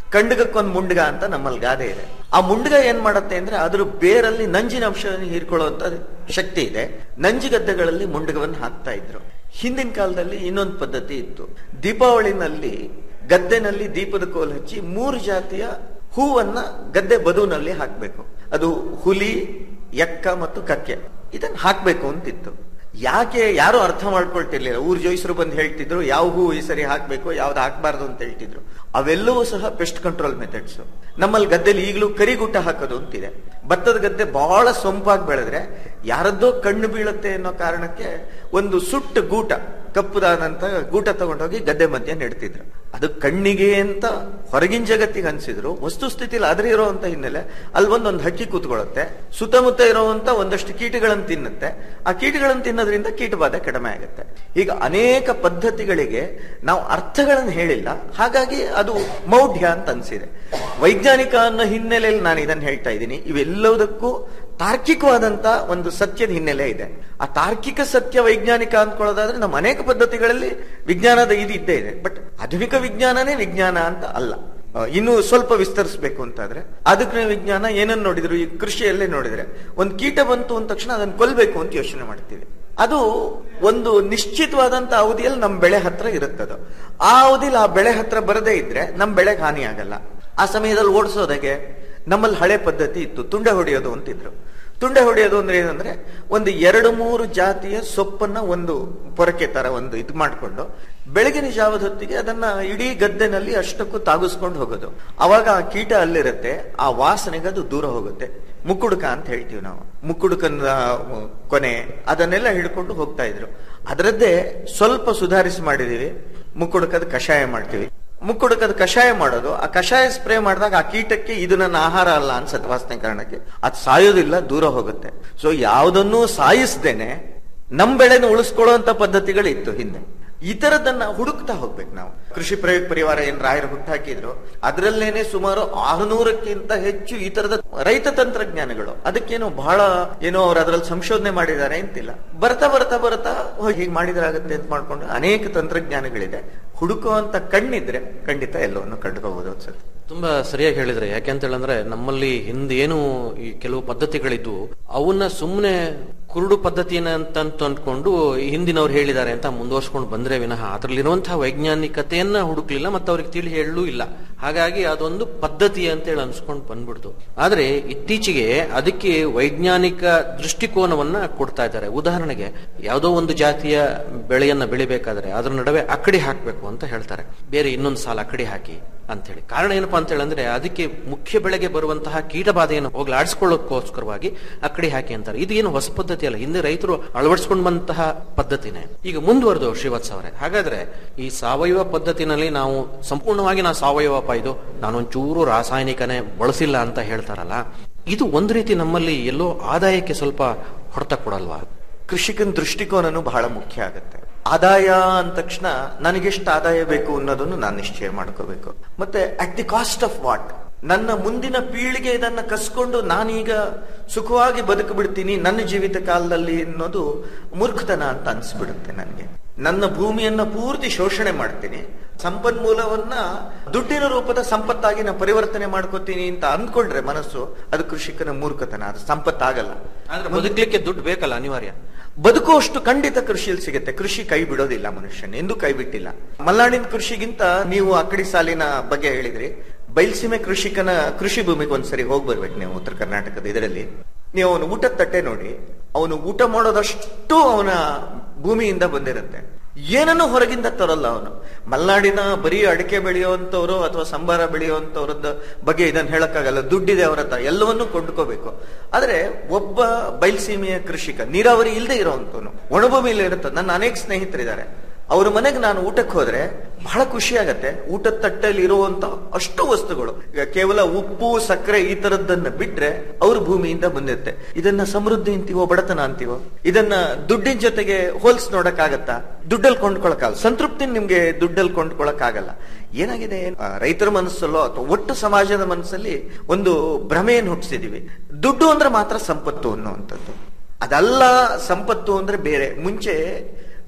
ಕಂಡಗಕ್ಕೊಂದ್ ಮುಂಡ್ಗ ಅಂತ ನಮ್ಮಲ್ಲಿ ಗಾದೆ ಇದೆ ಆ ಮುಂಡ್ಗ ಏನ್ ಮಾಡತ್ತೆ ಅಂದ್ರೆ ಅದ್ರ ಬೇರಲ್ಲಿ ನಂಜಿನ ಅಂಶವನ್ನು ಹೀರ್ಕೊಳ್ಳುವಂತ ಶಕ್ತಿ ಇದೆ ನಂಜಿಗದ್ದೆಗಳಲ್ಲಿ ಮುಂಡ್ಗವನ್ನು ಹಾಕ್ತಾ ಇದ್ರು ಹಿಂದಿನ ಕಾಲದಲ್ಲಿ ಇನ್ನೊಂದು ಪದ್ಧತಿ ಇತ್ತು ದೀಪಾವಳಿನಲ್ಲಿ ಗದ್ದೆನಲ್ಲಿ ದೀಪದ ಕೋಲ್ ಹಚ್ಚಿ ಮೂರು ಜಾತಿಯ ಹೂವನ್ನ ಗದ್ದೆ ಬದುವಿನಲ್ಲಿ ಹಾಕ್ಬೇಕು ಅದು ಹುಲಿ ಎಕ್ಕ ಮತ್ತು ಕಕ್ಕೆ ಇದನ್ನ ಹಾಕ್ಬೇಕು ಅಂತಿತ್ತು ಯಾಕೆ ಯಾರು ಅರ್ಥ ಮಾಡ್ಕೊಳ್ತಿರ್ಲಿಲ್ಲ ಊರ್ ಜೋಯಿಸರು ಬಂದು ಹೇಳ್ತಿದ್ರು ಯಾವ ಹೂ ಈ ಸರಿ ಹಾಕ್ಬೇಕು ಯಾವ್ದು ಹಾಕ್ಬಾರ್ದು ಅಂತ ಹೇಳ್ತಿದ್ರು ಅವೆಲ್ಲವೂ ಸಹ ಪೆಸ್ಟ್ ಕಂಟ್ರೋಲ್ ಮೆಥಡ್ಸ್ ನಮ್ಮಲ್ಲಿ ಗದ್ದೆಲಿ ಈಗಲೂ ಕರಿಗುಟ್ಟ ಹಾಕೋದು ಅಂತಿದೆ ಭತ್ತದ ಗದ್ದೆ ಬಹಳ ಸೊಂಪಾಗಿ ಬೆಳೆದ್ರೆ ಯಾರದ್ದೋ ಕಣ್ಣು ಬೀಳುತ್ತೆ ಅನ್ನೋ ಕಾರಣಕ್ಕೆ ಒಂದು ಸುಟ್ಟ ಗೂಟ ಕಪ್ಪುದಾದಂತ ಗೂಟ ತಗೊಂಡೋಗಿ ಗದ್ದೆ ಮಧ್ಯೆ ನೆಡ್ತಿದ್ರು ಅದು ಕಣ್ಣಿಗೆ ಅಂತ ಹೊರಗಿನ ಜಗತ್ತಿಗೆ ಅನ್ಸಿದ್ರು ವಸ್ತುಸ್ಥಿತಿಲಿ ಅದ್ರ ಇರುವಂತ ಹಿನ್ನೆಲೆ ಅಲ್ಲಿ ಒಂದೊಂದು ಹಕ್ಕಿ ಕೂತ್ಕೊಳ್ಳುತ್ತೆ ಸುತ್ತಮುತ್ತ ಇರುವಂತ ಒಂದಷ್ಟು ಕೀಟಗಳನ್ನು ತಿನ್ನುತ್ತೆ ಆ ಕೀಟಗಳನ್ನು ತಿನ್ನೋದ್ರಿಂದ ಕೀಟಬಾಧೆ ಕಡಿಮೆ ಆಗುತ್ತೆ ಈಗ ಅನೇಕ ಪದ್ಧತಿಗಳಿಗೆ ನಾವು ಅರ್ಥಗಳನ್ನು ಹೇಳಿಲ್ಲ ಹಾಗಾಗಿ ಅದು ಮೌಢ್ಯ ಅಂತ ಅನ್ಸಿದೆ ವೈಜ್ಞಾನಿಕ ಅನ್ನೋ ಹಿನ್ನೆಲೆಯಲ್ಲಿ ನಾನು ಇದನ್ನ ಹೇಳ್ತಾ ಇದ್ದೀನಿ ಇವೆಲ್ಲದಕ್ಕೂ ತಾರ್ಕಿಕವಾದಂತ ಒಂದು ಸತ್ಯದ ಹಿನ್ನೆಲೆ ಇದೆ ಆ ತಾರ್ಕಿಕ ಸತ್ಯ ವೈಜ್ಞಾನಿಕ ಅಂದ್ಕೊಳ್ಳೋದಾದ್ರೆ ನಮ್ಮ ಅನೇಕ ಪದ್ಧತಿಗಳಲ್ಲಿ ವಿಜ್ಞಾನದ ಇದು ಇದ್ದೇ ಇದೆ ಬಟ್ ಆಧುನಿಕ ವಿಜ್ಞಾನನೇ ವಿಜ್ಞಾನ ಅಂತ ಅಲ್ಲ ಆ, ಇನ್ನು ಸ್ವಲ್ಪ ವಿಸ್ತರಿಸಬೇಕು ಅಂತಾದ್ರೆ ಅದಕ್ಕೆ ವಿಜ್ಞಾನ ಏನನ್ನ ನೋಡಿದ್ರು ಈ ಕೃಷಿಯಲ್ಲೇ ನೋಡಿದ್ರೆ ಒಂದು ಕೀಟ ಬಂತು ಅಂದ ತಕ್ಷಣ ಅದನ್ನ ಕೊಲ್ಬೇಕು ಅಂತ ಯೋಚನೆ ಮಾಡ್ತೀವಿ ಅದು ಒಂದು ನಿಶ್ಚಿತವಾದಂತ ಅವಧಿಯಲ್ಲಿ ನಮ್ಮ ಬೆಳೆ ಹತ್ರ ಇರುತ್ತದು ಆ ಅವಧಿಲಿ ಆ ಬೆಳೆ ಹತ್ರ ಬರದೇ ಇದ್ರೆ ನಮ್ಮ ಬೆಳೆಗೆ ಹಾನಿ ಆಗಲ್ಲ ಆ ಸಮಯದಲ್ಲಿ ಓಡಿಸೋದಕ್ಕೆ ನಮ್ಮಲ್ಲಿ ಹಳೆ ಪದ್ಧತಿ ಇತ್ತು ತುಂಡೆ ಹೊಡೆಯೋದು ಅಂತಿದ್ರು ತುಂಡೆ ಹೊಡೆಯೋದು ಅಂದ್ರೆ ಏನಂದ್ರೆ ಒಂದು ಎರಡು ಮೂರು ಜಾತಿಯ ಸೊಪ್ಪನ್ನ ಒಂದು ಪೊರಕೆ ತರ ಒಂದು ಇದು ಮಾಡ್ಕೊಂಡು ಬೆಳಗಿನ ಜಾವದ ಹೊತ್ತಿಗೆ ಅದನ್ನ ಇಡೀ ಗದ್ದೆನಲ್ಲಿ ಅಷ್ಟಕ್ಕೂ ತಾಗಿಸ್ಕೊಂಡು ಹೋಗೋದು ಅವಾಗ ಆ ಕೀಟ ಅಲ್ಲಿರುತ್ತೆ ಆ ವಾಸನೆಗೆ ಅದು ದೂರ ಹೋಗುತ್ತೆ ಮುಕ್ಕುಡುಕ ಅಂತ ಹೇಳ್ತೀವಿ ನಾವು ಮುಕ್ಕುಡುಕನ ಕೊನೆ ಅದನ್ನೆಲ್ಲ ಹಿಡ್ಕೊಂಡು ಹೋಗ್ತಾ ಇದ್ರು ಅದರದ್ದೇ ಸ್ವಲ್ಪ ಸುಧಾರಿಸಿ ಮಾಡಿದೀವಿ ಮುಕ್ಕುಡುಕದ ಕಷಾಯ ಮಾಡ್ತೀವಿ ಮುಕ್ಕುಡುಕದ ಕಷಾಯ ಮಾಡೋದು ಆ ಕಷಾಯ ಸ್ಪ್ರೇ ಮಾಡಿದಾಗ ಆ ಕೀಟಕ್ಕೆ ಇದು ನನ್ನ ಆಹಾರ ಅಲ್ಲ ಅನ್ಸತ್ತೆ ವಾಸನೆ ಕಾರಣಕ್ಕೆ ಅದು ಸಾಯೋದಿಲ್ಲ ದೂರ ಹೋಗುತ್ತೆ ಸೊ ಯಾವುದನ್ನೂ ಸಾಯಿಸ್ದೇನೆ ನಮ್ ಬೆಳೆನ ಉಳಿಸ್ಕೊಳ್ಳುವಂತ ಪದ್ಧತಿಗಳಿತ್ತು ಹಿಂದೆ ಈ ತರದನ್ನ ಹುಡುಕ್ತಾ ಹೋಗ್ಬೇಕು ನಾವು ಕೃಷಿ ಪ್ರಯೋಗ ಪರಿವಾರ ಏನ್ ರಾಯರು ಹುಟ್ಟಾಕಿದ್ರು ಅದರಲ್ಲೇನೆ ಸುಮಾರು ಆರುನೂರಕ್ಕಿಂತ ಹೆಚ್ಚು ಈ ತರದ ರೈತ ತಂತ್ರಜ್ಞಾನಗಳು ಅದಕ್ಕೇನು ಬಹಳ ಏನೋ ಅವ್ರು ಅದ್ರಲ್ಲಿ ಸಂಶೋಧನೆ ಮಾಡಿದ್ದಾರೆ ಅಂತಿಲ್ಲ ಬರ್ತಾ ಬರ್ತಾ ಬರ್ತಾ ಓ, ಹೀಗ್ ಮಾಡಿದ್ರಾಗತ್ತೆ ಅಂತ ಮಾಡ್ಕೊಂಡು ಅನೇಕ ತಂತ್ರಜ್ಞಾನಗಳಿದೆ ಹುಡುಕುವಂತ ಕಣ್ಣಿದ್ರೆ ಖಂಡಿತ ಎಲ್ಲವನ್ನು ಕಂಡುಕೋಬಹುದು ಅನ್ಸುತ್ತೆ ತುಂಬಾ ಸರಿಯಾಗಿ ಹೇಳಿದ್ರೆ ಯಾಕೆಂತ ಹೇಳಂದ್ರೆ ನಮ್ಮಲ್ಲಿ ಹಿಂದೆ ಏನು ಈ ಕೆಲವು ಪದ್ಧತಿಗಳಿದ್ವು ಅವನ್ನ ಸುಮ್ಮನೆ ಕುರುಡು ಪದ್ಧತಿನ ಅಂತ ಅಂತ ಅಂದ್ಕೊಂಡು ಹಿಂದಿನವ್ರು ಹೇಳಿದ್ದಾರೆ ಅಂತ ಮುಂದುವರ್ಸ್ಕೊಂಡು ಬಂದ್ರೆ ವಿನಃ ಅದರಲ್ಲಿರುವಂತಹ ವೈಜ್ಞಾನಿಕತೆಯನ್ನ ಹುಡುಕ್ಲಿಲ್ಲ ಮತ್ತೆ ಅವ್ರಿಗೆ ತಿಳಿ ಹೇಳಲೂ ಇಲ್ಲ ಹಾಗಾಗಿ ಅದೊಂದು ಪದ್ಧತಿ ಅಂತ ಹೇಳಿ ಅನ್ಸ್ಕೊಂಡು ಬಂದ್ಬಿಡ್ತು ಆದ್ರೆ ಇತ್ತೀಚೆಗೆ ಅದಕ್ಕೆ ವೈಜ್ಞಾನಿಕ ದೃಷ್ಟಿಕೋನವನ್ನ ಕೊಡ್ತಾ ಇದ್ದಾರೆ ಉದಾಹರಣೆಗೆ ಯಾವುದೋ ಒಂದು ಜಾತಿಯ ಬೆಳೆಯನ್ನ ಬೆಳಿಬೇಕಾದ್ರೆ ಅದ್ರ ನಡುವೆ ಅಕ್ಕಡಿ ಹಾಕ್ಬೇಕು ಅಂತ ಹೇಳ್ತಾರೆ ಬೇರೆ ಇನ್ನೊಂದು ಸಾಲ ಅಕ್ಕಡಿ ಹಾಕಿ ಅಂತ ಹೇಳಿ ಕಾರಣ ಏನಪ್ಪಾ ಅಂತ ಹೇಳಂದ್ರೆ ಅದಕ್ಕೆ ಮುಖ್ಯ ಬೆಳೆಗೆ ಬರುವಂತಹ ಕೀಟಬಾಧೆಯನ್ನು ಹೋಗ್ಲಾಡಿಸ್ಕೊಳ್ಳೋದಕ್ಕೋಸ್ಕರವಾಗಿ ಅಕ್ಕಡಿ ಹಾಕಿ ಅಂತಾರೆ ಇದು ಏನು ಹೊಸ ಪದ್ಧತಿ ಅಲ್ಲ ಹಿಂದೆ ರೈತರು ಅಳವಡಿಸ್ಕೊಂಡು ಬಂತಹ ಪದ್ಧತಿನೇ ಈಗ ಮುಂದುವರೆದು ಶ್ರೀವತ್ಸ ಅವರೇ ಹಾಗಾದ್ರೆ ಈ ಸಾವಯವ ಪದ್ಧತಿನಲ್ಲಿ ನಾವು ಸಂಪೂರ್ಣವಾಗಿ ನಾ ಸಾವಯವಪ್ಪ ಇದು ನಾನೊಂಚೂರು ರಾಸಾಯನಿಕನೇ ಬಳಸಿಲ್ಲ ಅಂತ ಹೇಳ್ತಾರಲ್ಲ ಇದು ಒಂದು ರೀತಿ ನಮ್ಮಲ್ಲಿ ಎಲ್ಲೋ ಆದಾಯಕ್ಕೆ ಸ್ವಲ್ಪ ಹೊಡೆತ ಕೊಡಲ್ವಾ ಕೃಷಿಕನ ದೃಷ್ಟಿಕೋನನು ಬಹಳ ಮುಖ್ಯ ಆಗುತ್ತೆ ಆದಾಯ ಅಂದ ತಕ್ಷಣ ನನಗೆಷ್ಟು ಆದಾಯ ಬೇಕು ಅನ್ನೋದನ್ನು ನಾನು ನಿಶ್ಚಯ ಮಾಡ್ಕೋಬೇಕು ಮತ್ತೆ at the cost of what ನನ್ನ ಮುಂದಿನ ಪೀಳಿಗೆ ಇದನ್ನ ಕಸ್ಕೊಂಡು ನಾನೀಗ ಸುಖವಾಗಿ ಬದುಕು ಬಿಡ್ತೀನಿ ನನ್ನ ಜೀವಿತ ಕಾಲದಲ್ಲಿ ಅನ್ನೋದು ಮೂರ್ಖತನ ಅಂತ ಅನ್ಸ್ಬಿಡುತ್ತೆ ನನಗೆ ನನ್ನ ಭೂಮಿಯನ್ನ ಪೂರ್ತಿ ಶೋಷಣೆ ಮಾಡ್ತೀನಿ ಸಂಪನ್ಮೂಲವನ್ನ ದುಡ್ಡಿನ ರೂಪದ ಸಂಪತ್ತಾಗಿ ನಾನು ಪರಿವರ್ತನೆ ಮಾಡ್ಕೋತೀನಿ ಅಂತ ಅಂದ್ಕೊಂಡ್ರೆ ಮನಸ್ಸು ಅದು ಕೃಷಿಕನ ಮೂರ್ಖತನ ಅದು ಸಂಪತ್ತಾಗಲ್ಲ ಆದ್ರೆ ಬದುಕಲಿಕ್ಕೆ ದುಡ್ಡು ಬೇಕಲ್ಲ ಅನಿವಾರ್ಯ ಬದುಕುವಷ್ಟು ಖಂಡಿತ ಕೃಷಿಯಲ್ಲಿ ಸಿಗುತ್ತೆ ಕೃಷಿ ಕೈ ಬಿಡೋದಿಲ್ಲ ಮನುಷ್ಯನ ಎಂದೂ ಕೈ ಬಿಟ್ಟಿಲ್ಲ ಮಲ್ನಾಡಿನ ಕೃಷಿಗಿಂತ ನೀವು ಅಕ್ಕಡಿ ಸಾಲಿನ ಬಗ್ಗೆ ಹೇಳಿದ್ರಿ ಬೈಲ್ಸೀಮೆ ಕೃಷಿಕನ ಕೃಷಿ ಭೂಮಿಗೆ ಒಂದ್ಸರಿ ಹೋಗಿ ಬರ್ಬೇಕು ನೀವು ಉತ್ತರ ಕರ್ನಾಟಕದ ಇದರಲ್ಲಿ ನೀವು ಅವನು ಊಟದ ತಟ್ಟೆ ನೋಡಿ ಅವನು ಊಟ ಮಾಡೋದಷ್ಟು ಅವನ ಭೂಮಿಯಿಂದ ಬಂದಿರುತ್ತೆ ಏನನ್ನು ಹೊರಗಿಂದ ತರಲ್ಲ ಅವನು ಮಲ್ನಾಡಿನ ಬರೀ ಅಡಿಕೆ ಬೆಳೆಯುವಂತವ್ರು ಅಥವಾ ಸಂಬಾರ ಬೆಳೆಯುವಂತವ್ರದ್ದು ಬಗ್ಗೆ ಇದನ್ನ ಹೇಳಕ್ಕಾಗಲ್ಲ ದುಡ್ಡಿದೆ ಅವರ ಹತ್ರ ಎಲ್ಲವನ್ನೂ ಕೊಂಡ್ಕೋಬೇಕು ಆದ್ರೆ ಒಬ್ಬ ಬಯಲ್ಸೀಮೆಯ ಕೃಷಿಕ ನೀರಾವರಿ ಇಲ್ಲದೆ ಇರೋವಂತವನು ಒಣಭೂಮಿಲಿ ಇರುತ್ತೆ ನನ್ನ ಅನೇಕ ಸ್ನೇಹಿತರಿದ್ದಾರೆ ಅವ್ರ ಮನೆಗೆ ನಾನು ಊಟಕ್ಕೆ ಹೋದ್ರೆ ಬಹಳ ಖುಷಿ ಆಗತ್ತೆ ಊಟದ ತಟ್ಟೆಯಲ್ಲಿ ಇರುವಂತ ಅಷ್ಟು ವಸ್ತುಗಳು ಈಗ ಕೇವಲ ಉಪ್ಪು ಸಕ್ಕರೆ ಈ ತರದ್ದನ್ನ ಬಿಟ್ರೆ ಅವ್ರ ಭೂಮಿಯಿಂದ ಬಂದಿರುತ್ತೆ ಇದನ್ನ ಸಮೃದ್ಧಿ ಅಂತೀವೋ ಬಡತನ ಅಂತೀವೋ ಇದನ್ನ ದುಡ್ಡಿನ ಜೊತೆಗೆ ಹೋಲ್ಸ್ ನೋಡಕ್ಕಾಗತ್ತಾ ದುಡ್ಡಲ್ಲಿ ಕೊಂಡ್ಕೊಳಕ್ಕಾಗಲ್ಲ ಸಂತೃಪ್ತಿ ನಿಮ್ಗೆ ದುಡ್ಡಲ್ಲಿ ಕೊಂಡ್ಕೊಳಕ್ಕಾಗಲ್ಲ ಏನಾಗಿದೆ ಆ, ರೈತರ ಮನಸ್ಸಲ್ಲೋ ಅಥವಾ ಒಟ್ಟು ಸಮಾಜದ ಮನಸ್ಸಲ್ಲಿ ಒಂದು ಭ್ರಮೆಯನ್ನು ಹುಟ್ಟಿಸಿದೀವಿ ದುಡ್ಡು ಅಂದ್ರೆ ಮಾತ್ರ ಸಂಪತ್ತು ಅನ್ನುವಂಥದ್ದು ಅದಲ್ಲ ಸಂಪತ್ತು ಅಂದ್ರೆ ಬೇರೆ ಮುಂಚೆ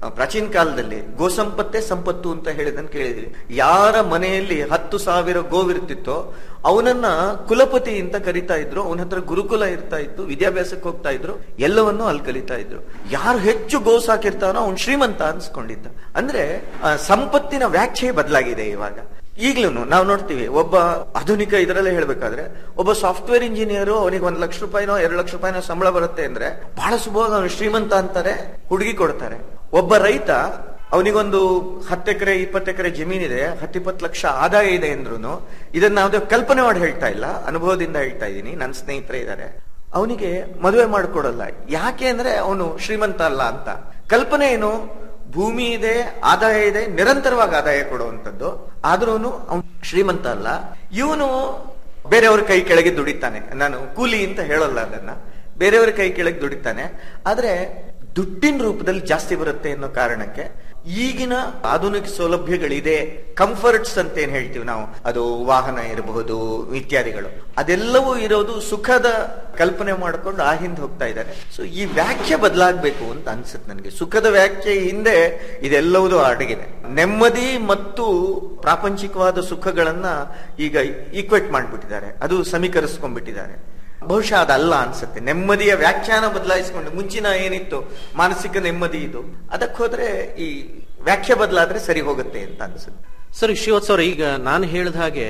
ಆ, ಪ್ರಾಚೀನ ಕಾಲದಲ್ಲಿ ಗೋಸಂಪತ್ತೇ ಸಂಪತ್ತು ಅಂತ ಹೇಳಿದನ್ ಕೇಳಿದ್ರಿ ಯಾರ ಮನೆಯಲ್ಲಿ ಹತ್ತು ಸಾವಿರ ಗೋವಿರ್ತಿತ್ತೋ ಅವನನ್ನ ಕುಲಪತಿ ಅಂತ ಕರಿತಾ ಇದ್ರು ಅವನ ಹತ್ರ ಗುರುಕುಲ ಇರ್ತಾ ಇತ್ತು ವಿದ್ಯಾಭ್ಯಾಸಕ್ಕೆ ಹೋಗ್ತಾ ಇದ್ರು ಎಲ್ಲವನ್ನೂ ಅಲ್ಲಿ ಕಲಿತಾ ಇದ್ರು ಯಾರು ಹೆಚ್ಚು ಗೋ ಸಾಕಿರ್ತಾನೋ ಅವ್ನು ಶ್ರೀಮಂತ ಅನ್ಸ್ಕೊಂಡಿದ್ದ ಅಂದ್ರೆ ಆ, ಸಂಪತ್ತಿನ ವ್ಯಾಖ್ಯೆ ಬದಲಾಗಿದೆ ಇವಾಗ ಈಗ್ಲೂ ನಾವು ನೋಡ್ತೀವಿ ಒಬ್ಬ ಆಧುನಿಕ ಇದರಲ್ಲೇ ಹೇಳ್ಬೇಕಾದ್ರೆ ಒಬ್ಬ ಸಾಫ್ಟ್ವೇರ್ ಇಂಜಿನಿಯರ್ ಅವನಿಗೆ ಒಂದ್ ಲಕ್ಷ ರೂಪಾಯಿನೋ ಎರಡು ಲಕ್ಷ ರೂಪಾಯಿನೋ ಸಂಬಳ ಬರುತ್ತೆ ಅಂದ್ರೆ ಬಹಳ ಸುಭವಾಗಿ ಅವನು ಶ್ರೀಮಂತ ಅಂತಾರೆ ಹುಡುಗಿ ಕೊಡ್ತಾರೆ ಒಬ್ಬ ರೈತ ಅವನಿಗೊಂದು ಹತ್ತು ಎಕರೆ ಇಪ್ಪತ್ತು ಎಕರೆ ಜಮೀನಿದೆ ಹತ್ತಿಪ್ಪತ್ತು ಲಕ್ಷ ಆದಾಯ ಇದೆ ಅಂದ್ರೂ ಇದನ್ನ ಯಾವುದೇ ಕಲ್ಪನೆ ಮಾಡಿ ಹೇಳ್ತಾ ಇಲ್ಲ ಅನುಭವದಿಂದ ಹೇಳ್ತಾ ಇದ್ದೀನಿ ನನ್ನ ಸ್ನೇಹಿತರೆ ಇದ್ದಾರೆ ಅವನಿಗೆ ಮದುವೆ ಮಾಡ್ಕೊಡಲ್ಲ ಯಾಕೆ ಅಂದ್ರೆ ಅವನು ಶ್ರೀಮಂತ ಅಲ್ಲ ಅಂತ ಕಲ್ಪನೆ ಏನು ಭೂಮಿ ಇದೆ ಆದಾಯ ಇದೆ ನಿರಂತರವಾಗಿ ಆದಾಯ ಕೊಡುವಂತದ್ದು ಆದ್ರೂ ಅವನು ಶ್ರೀಮಂತ ಅಲ್ಲ ಇವನು ಬೇರೆಯವ್ರ ಕೈ ಕೆಳಗೆ ದುಡಿತಾನೆ ನಾನು ಕೂಲಿ ಅಂತ ಹೇಳಲ್ಲ ಅದನ್ನ ಬೇರೆಯವರ ಕೈ ಕೆಳಗೆ ದುಡಿತಾನೆ ಆದ್ರೆ ದುಡ್ಡಿನ ರೂಪದಲ್ಲಿ ಜಾಸ್ತಿ ಬರುತ್ತೆ ಅನ್ನೋ ಕಾರಣಕ್ಕೆ ಈಗಿನ ಆಧುನಿಕ ಸೌಲಭ್ಯಗಳಿದೆ ಕಂಫರ್ಟ್ಸ್ ಅಂತ ಏನ್ ಹೇಳ್ತೀವಿ ನಾವು ಅದು ವಾಹನ ಇರಬಹುದು ಇತ್ಯಾದಿಗಳು ಅದೆಲ್ಲವೂ ಇರೋದು ಸುಖದ ಕಲ್ಪನೆ ಮಾಡ್ಕೊಂಡು ಆ ಹಿಂದೆ ಹೋಗ್ತಾ ಇದ್ದಾರೆ ಸೊ ಈ ವ್ಯಾಖ್ಯೆ ಬದಲಾಗಬೇಕು ಅಂತ ಅನ್ಸುತ್ತೆ ನನಗೆ ಸುಖದ ವ್ಯಾಖ್ಯೆ ಹಿಂದೆ ಇದೆಲ್ಲವೂ ಅಡಗಿದೆ ನೆಮ್ಮದಿ ಮತ್ತು ಪ್ರಾಪಂಚಿಕವಾದ ಸುಖಗಳನ್ನ ಈಗ ಈಕ್ವೇಟ್ ಮಾಡ್ಬಿಟ್ಟಿದ್ದಾರೆ ಅದು ಸಮೀಕರಿಸ್ಕೊಂಡ್ಬಿಟ್ಟಿದ್ದಾರೆ ಬಹುಶಃ ಅದಲ್ಲ ಅನ್ಸುತ್ತೆ ನೆಮ್ಮದಿಯ ವ್ಯಾಖ್ಯಾನ ಬದಲಾಯಿಸಿಕೊಂಡು ಮುಂಚಿನ ಏನಿತ್ತು ಮಾನಸಿಕ ನೆಮ್ಮದಿ ಇದು ಅದಕ್ಕೆ ಹೋದ್ರೆ ಈ ವ್ಯಾಖ್ಯೆ ಬದಲಾದ್ರೆ ಸರಿ ಹೋಗುತ್ತೆ ಅಂತ ಅನ್ಸುತ್ತೆ ಸರಿ ಶ್ರೀವತ್ಸ ಅವ್ರೆ, ಈಗ ನಾನು ಹೇಳಿದ ಹಾಗೆ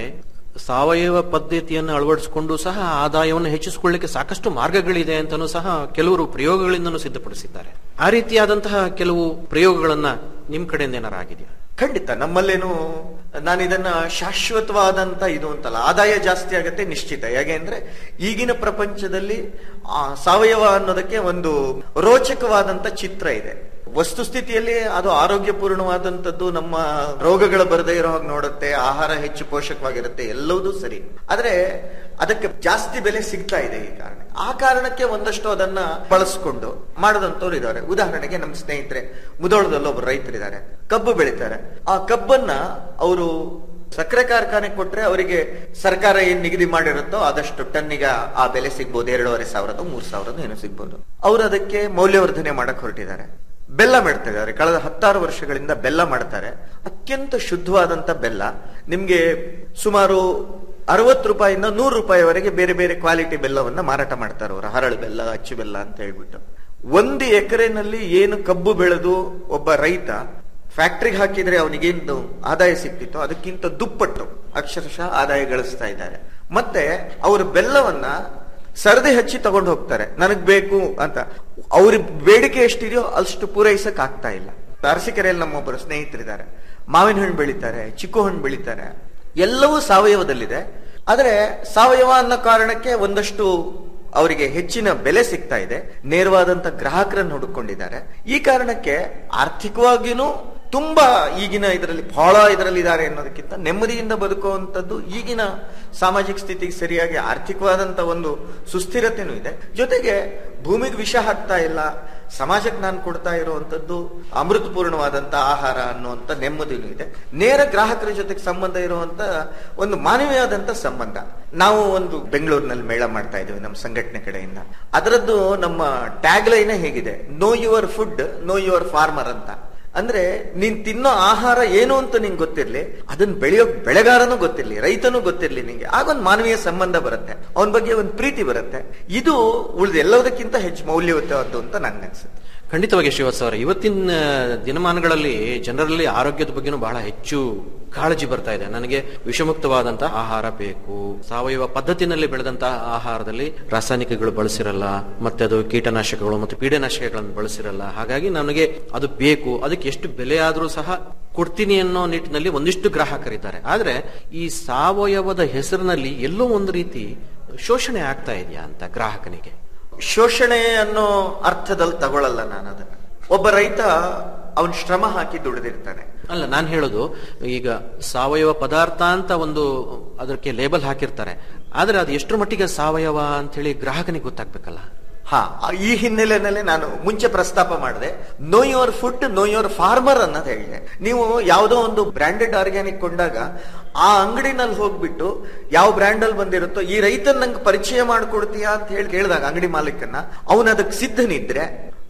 ಸಾವಯವ ಪದ್ಧತಿಯನ್ನು ಅಳವಡಿಸಿಕೊಂಡು ಸಹ ಆದಾಯವನ್ನು ಹೆಚ್ಚಿಸಿಕೊಳ್ಳಿಕ್ಕೆ ಸಾಕಷ್ಟು ಮಾರ್ಗಗಳಿದೆ ಅಂತಲೂ ಸಹ ಕೆಲವರು ಪ್ರಯೋಗಗಳಿಂದನೂ ಸಿದ್ಧಪಡಿಸಿದ್ದಾರೆ ಆ ರೀತಿಯಾದಂತಹ ಕೆಲವು ಪ್ರಯೋಗಗಳನ್ನ ನಿಮ್ ಕಡೆಯಿಂದ ಏನಾರು ಆಗಿದೆಯಾ ಖಂಡಿತ ನಮ್ಮಲ್ಲೇನು ನಾನು ಇದನ್ನ ಶಾಶ್ವತವಾದಂತ ಇದು ಅಂತಲ್ಲ ಆದಾಯ ಜಾಸ್ತಿ ಆಗತ್ತೆ ನಿಶ್ಚಿತ ಯಾಕೆ ಅಂದ್ರೆ ಈಗಿನ ಪ್ರಪಂಚದಲ್ಲಿ ಆ, ಸಾವಯವ ಅನ್ನೋದಕ್ಕೆ ಒಂದು ರೋಚಕವಾದಂತ ಚಿತ್ರ ಇದೆ ವಸ್ತುಸ್ಥಿತಿಯಲ್ಲಿ ಅದು ಆರೋಗ್ಯಪೂರ್ಣವಾದಂತದ್ದು ನಮ್ಮ ರೋಗಗಳ ಬರದೇ ಇರೋ ಹಾಗೆ ನೋಡುತ್ತೆ ಆಹಾರ ಹೆಚ್ಚು ಪೋಷಕವಾಗಿರುತ್ತೆ ಎಲ್ಲವೂ ಸರಿ ಆದ್ರೆ ಅದಕ್ಕೆ ಜಾಸ್ತಿ ಬೆಲೆ ಸಿಗ್ತಾ ಇದೆ ಈ ಕಾರಣ ಆ ಕಾರಣಕ್ಕೆ ಒಂದಷ್ಟು ಅದನ್ನ ಬಳಸ್ಕೊಂಡು ಮಾಡದಂತವ್ರು ಇದ್ದಾರೆ ಉದಾಹರಣೆಗೆ ನಮ್ಮ ಸ್ನೇಹಿತರೆ ಮುದೋಳದಲ್ಲಿ ಒಬ್ಬರು ರೈತರಿದ್ದಾರೆ ಕಬ್ಬು ಬೆಳಿತಾರೆ ಆ ಕಬ್ಬನ್ನ ಅವರು ಸಕ್ಕರೆ ಕಾರ್ಖಾನೆ ಕೊಟ್ರೆ ಅವರಿಗೆ ಸರ್ಕಾರ ಏನ್ ನಿಗದಿ ಮಾಡಿರುತ್ತೋ ಆದಷ್ಟು ಟನ್ನಿಗೆ ಆ ಬೆಲೆ ಸಿಗ್ಬೋದು ಎರಡೂವರೆ ಸಾವಿರದ ಮೂರ್ ಸಾವಿರದ ಏನೋ ಸಿಗ್ಬೋದು ಅವರು ಅದಕ್ಕೆ ಮೌಲ್ಯವರ್ಧನೆ ಮಾಡಕ್ ಹೊರಟಿದ್ದಾರೆ ಬೆಲ್ಲ ಮಾಡ್ತಾ ಇದ್ದಾರೆ ಕಳೆದ ಹತ್ತಾರು ವರ್ಷಗಳಿಂದ ಬೆಲ್ಲ ಮಾಡ್ತಾರೆ ಅತ್ಯಂತ ಶುದ್ಧವಾದಂತ ಬೆಲ್ಲ ನಿಮ್ಗೆ ಸುಮಾರು ಅರವತ್ತು ರೂಪಾಯಿಂದ ನೂರು ರೂಪಾಯಿವರೆಗೆ ಬೇರೆ ಬೇರೆ ಕ್ವಾಲಿಟಿ ಬೆಲ್ಲವನ್ನ ಮಾರಾಟ ಮಾಡ್ತಾರೆ ಅವರು ಹರಳು ಬೆಲ್ಲ ಅಚ್ಚು ಬೆಲ್ಲ ಅಂತ ಹೇಳ್ಬಿಟ್ಟು ಒಂದು ಎಕರೆನಲ್ಲಿ ಏನು ಕಬ್ಬು ಬೆಳೆದು ಒಬ್ಬ ರೈತ ಫ್ಯಾಕ್ಟ್ರಿಗೆ ಹಾಕಿದ್ರೆ ಅವನಿಗೇನು ಆದಾಯ ಸಿಕ್ತಿತ್ತು ಅದಕ್ಕಿಂತ ದುಪ್ಪಟ್ಟು ಅಕ್ಷರಶಃ ಆದಾಯ ಗಳಿಸ್ತಾ ಇದ್ದಾರೆ ಮತ್ತೆ ಅವರು ಬೆಲ್ಲವನ್ನ ಸರದಿ ಹಚ್ಚಿ ತಗೊಂಡು ಹೋಗ್ತಾರೆ ನನಗ್ ಬೇಕು ಅಂತ ಅವ್ರ ಬೇಡಿಕೆ ಎಷ್ಟಿದೆಯೋ ಅಷ್ಟು ಪೂರೈಸಕ್ ಆಗ್ತಾ ಇಲ್ಲ ಅರಸೀಕೆರೆಯಲ್ಲಿ ನಮ್ಮೊಬ್ಬರು ಸ್ನೇಹಿತರಿದ್ದಾರೆ ಮಾವಿನ ಹಣ್ಣು ಬೆಳಿತಾರೆ ಚಿಕ್ಕು ಹಣ್ಣು ಬೆಳಿತಾರೆ ಎಲ್ಲವೂ ಸಾವಯವದಲ್ಲಿದೆ ಆದ್ರೆ ಸಾವಯವ ಅನ್ನೋ ಕಾರಣಕ್ಕೆ ಒಂದಷ್ಟು ಅವರಿಗೆ ಹೆಚ್ಚಿನ ಬೆಲೆ ಸಿಗ್ತಾ ಇದೆ ನೇರವಾದಂತ ಗ್ರಾಹಕರನ್ನು ಹುಡುಕೊಂಡಿದ್ದಾರೆ ಈ ಕಾರಣಕ್ಕೆ ಆರ್ಥಿಕವಾಗಿಯೂ ತುಂಬಾ ಈಗಿನ ಇದರಲ್ಲಿ ಬಹಳ ಇದರಲ್ಲಿ ಇದ್ದಾರೆ ಅನ್ನೋದಕ್ಕಿಂತ ನೆಮ್ಮದಿಯಿಂದ ಬದುಕುವಂತದ್ದು ಈಗಿನ ಸಾಮಾಜಿಕ ಸ್ಥಿತಿಗೆ ಸರಿಯಾಗಿ ಆರ್ಥಿಕವಾದಂತ ಒಂದು ಸುಸ್ಥಿರತೆನೂ ಇದೆ ಜೊತೆಗೆ ಭೂಮಿಗೆ ವಿಷ ಹಾಕ್ತಾ ಇಲ್ಲ ಸಮಾಜಕ್ಕೆ ನಾನು ಕೊಡ್ತಾ ಇರುವಂತದ್ದು ಅಮೃತಪೂರ್ಣವಾದಂತ ಆಹಾರ ಅನ್ನುವಂತ ನೆಮ್ಮದಿನೂ ಇದೆ ನೇರ ಗ್ರಾಹಕರ ಜೊತೆಗೆ ಸಂಬಂಧ ಇರುವಂತ ಒಂದು ಮಾನವೀಯವಾದಂತ ಸಂಬಂಧ ನಾವು ಒಂದು ಬೆಂಗಳೂರಿನಲ್ಲಿ ಮೇಳ ಮಾಡ್ತಾ ಇದ್ದೀವಿ ನಮ್ಮ ಸಂಘಟನೆ ಕಡೆಯಿಂದ ಅದರದ್ದು ನಮ್ಮ ಟ್ಯಾಗ್ ಲೈನ್ ಹೇಗಿದೆ know your food know your farmer ಅಂತ ಅಂದ್ರೆ ನೀನ್ ತಿನ್ನೋ ಆಹಾರ ಏನು ಅಂತ ನಿಂಗೆ ಗೊತ್ತಿರ್ಲಿ ಅದನ್ನ ಬೆಳೆಯೋ ಬೆಳೆಗಾರನೂ ಗೊತ್ತಿರ್ಲಿ ರೈತನೂ ಗೊತ್ತಿರ್ಲಿ ನಿಂಗೆ ಆಗೊಂದು ಮಾನವೀಯ ಸಂಬಂಧ ಬರುತ್ತೆ ಅವನ ಬಗ್ಗೆ ಒಂದು ಪ್ರೀತಿ ಬರುತ್ತೆ ಇದು ಉಳಿದ ಎಲ್ಲದಕ್ಕಿಂತ ಹೆಚ್ಚು ಮೌಲ್ಯಯುತವಾದ್ದು ಅಂತ ನನ್ಗೆ ಅನ್ಸುತ್ತೆ ಖಂಡಿತವಾಗಿ ಶ್ರೀವತ್ಸ ಅವರ ಇವತ್ತಿನ ದಿನಮಾನಗಳಲ್ಲಿ ಜನರಲ್ಲಿ ಆರೋಗ್ಯದ ಬಗ್ಗೆನೂ ಬಹಳ ಹೆಚ್ಚು ಕಾಳಜಿ ಬರ್ತಾ ಇದೆ ನನಗೆ ವಿಷಮುಕ್ತವಾದಂತಹ ಆಹಾರ ಬೇಕು ಸಾವಯವ ಪದ್ಧತಿನಲ್ಲಿ ಬೆಳೆದಂತಹ ಆಹಾರದಲ್ಲಿ ರಾಸಾಯನಿಕಗಳು ಬಳಸಿರಲ್ಲ ಮತ್ತೆ ಅದು ಕೀಟನಾಶಕಗಳು ಮತ್ತು ಪೀಡನಾಶಕಗಳನ್ನು ಬಳಸಿರಲ್ಲ ಹಾಗಾಗಿ ನನಗೆ ಅದು ಬೇಕು ಅದಕ್ಕೆ ಎಷ್ಟು ಬೆಲೆ ಆದ್ರೂ ಸಹ ಕೊಡ್ತೀನಿ ಅನ್ನೋ ನಿಟ್ಟಿನಲ್ಲಿ ಒಂದಿಷ್ಟು ಗ್ರಾಹಕರಿದ್ದಾರೆ ಆದ್ರೆ ಈ ಸಾವಯವದ ಹೆಸರಿನಲ್ಲಿ ಎಲ್ಲೋ ಒಂದು ರೀತಿ ಶೋಷಣೆ ಆಗ್ತಾ ಇದೆಯಾ ಅಂತ ಗ್ರಾಹಕನಿಗೆ ಶೋಷಣೆ ಅನ್ನೋ ಅರ್ಥದಲ್ಲಿ ತಗೊಳ್ಳಲ್ಲ ನಾನು ಅದನ್ನ ಒಬ್ಬ ರೈತ ಅವನ್ ಶ್ರಮ ಹಾಕಿ ದುಡಿದಿರ್ತಾನೆ ಅಲ್ಲ ನಾನು ಹೇಳೋದು ಈಗ ಸಾವಯವ ಪದಾರ್ಥ ಅಂತ ಒಂದು ಅದಕ್ಕೆ ಲೇಬಲ್ ಹಾಕಿರ್ತಾರೆ ಆದ್ರೆ ಅದು ಎಷ್ಟರ ಮಟ್ಟಿಗೆ ಸಾವಯವ ಅಂತ ಹೇಳಿ ಗ್ರಾಹಕನಿಗೆ ಗೊತ್ತಾಗ್ಬೇಕಲ್ಲ ಹಾ ಈ ಹಿನ್ನೆಲೆಯಲ್ಲಿ ನಾನು ಮುಂಚೆ ಪ್ರಸ್ತಾಪ ಮಾಡಿದೆ know your food know your farmer ಅನ್ನೋದು ಹೇಳಿದೆ ನೀವು ಯಾವುದೋ ಒಂದು ಬ್ರಾಂಡೆಡ್ ಆರ್ಗ್ಯಾನಿಕ್ ಕೊಂಡಾಗ ಆ ಅಂಗಡಿನಲ್ಲಿ ಹೋಗ್ಬಿಟ್ಟು ಯಾವ ಬ್ರ್ಯಾಂಡ್ ಅಲ್ಲಿ ಬಂದಿರುತ್ತೋ ಈ ರೈತನ್ ನಂಗೆ ಪರಿಚಯ ಮಾಡ್ಕೊಡ್ತೀಯಾ ಅಂತ ಹೇಳಿ ಕೇಳಿದಾಗ ಅಂಗಡಿ ಮಾಲೀಕನ್ನ ಅವನ ಅದಕ್ಕೆ ಸಿದ್ಧನಿದ್ರೆ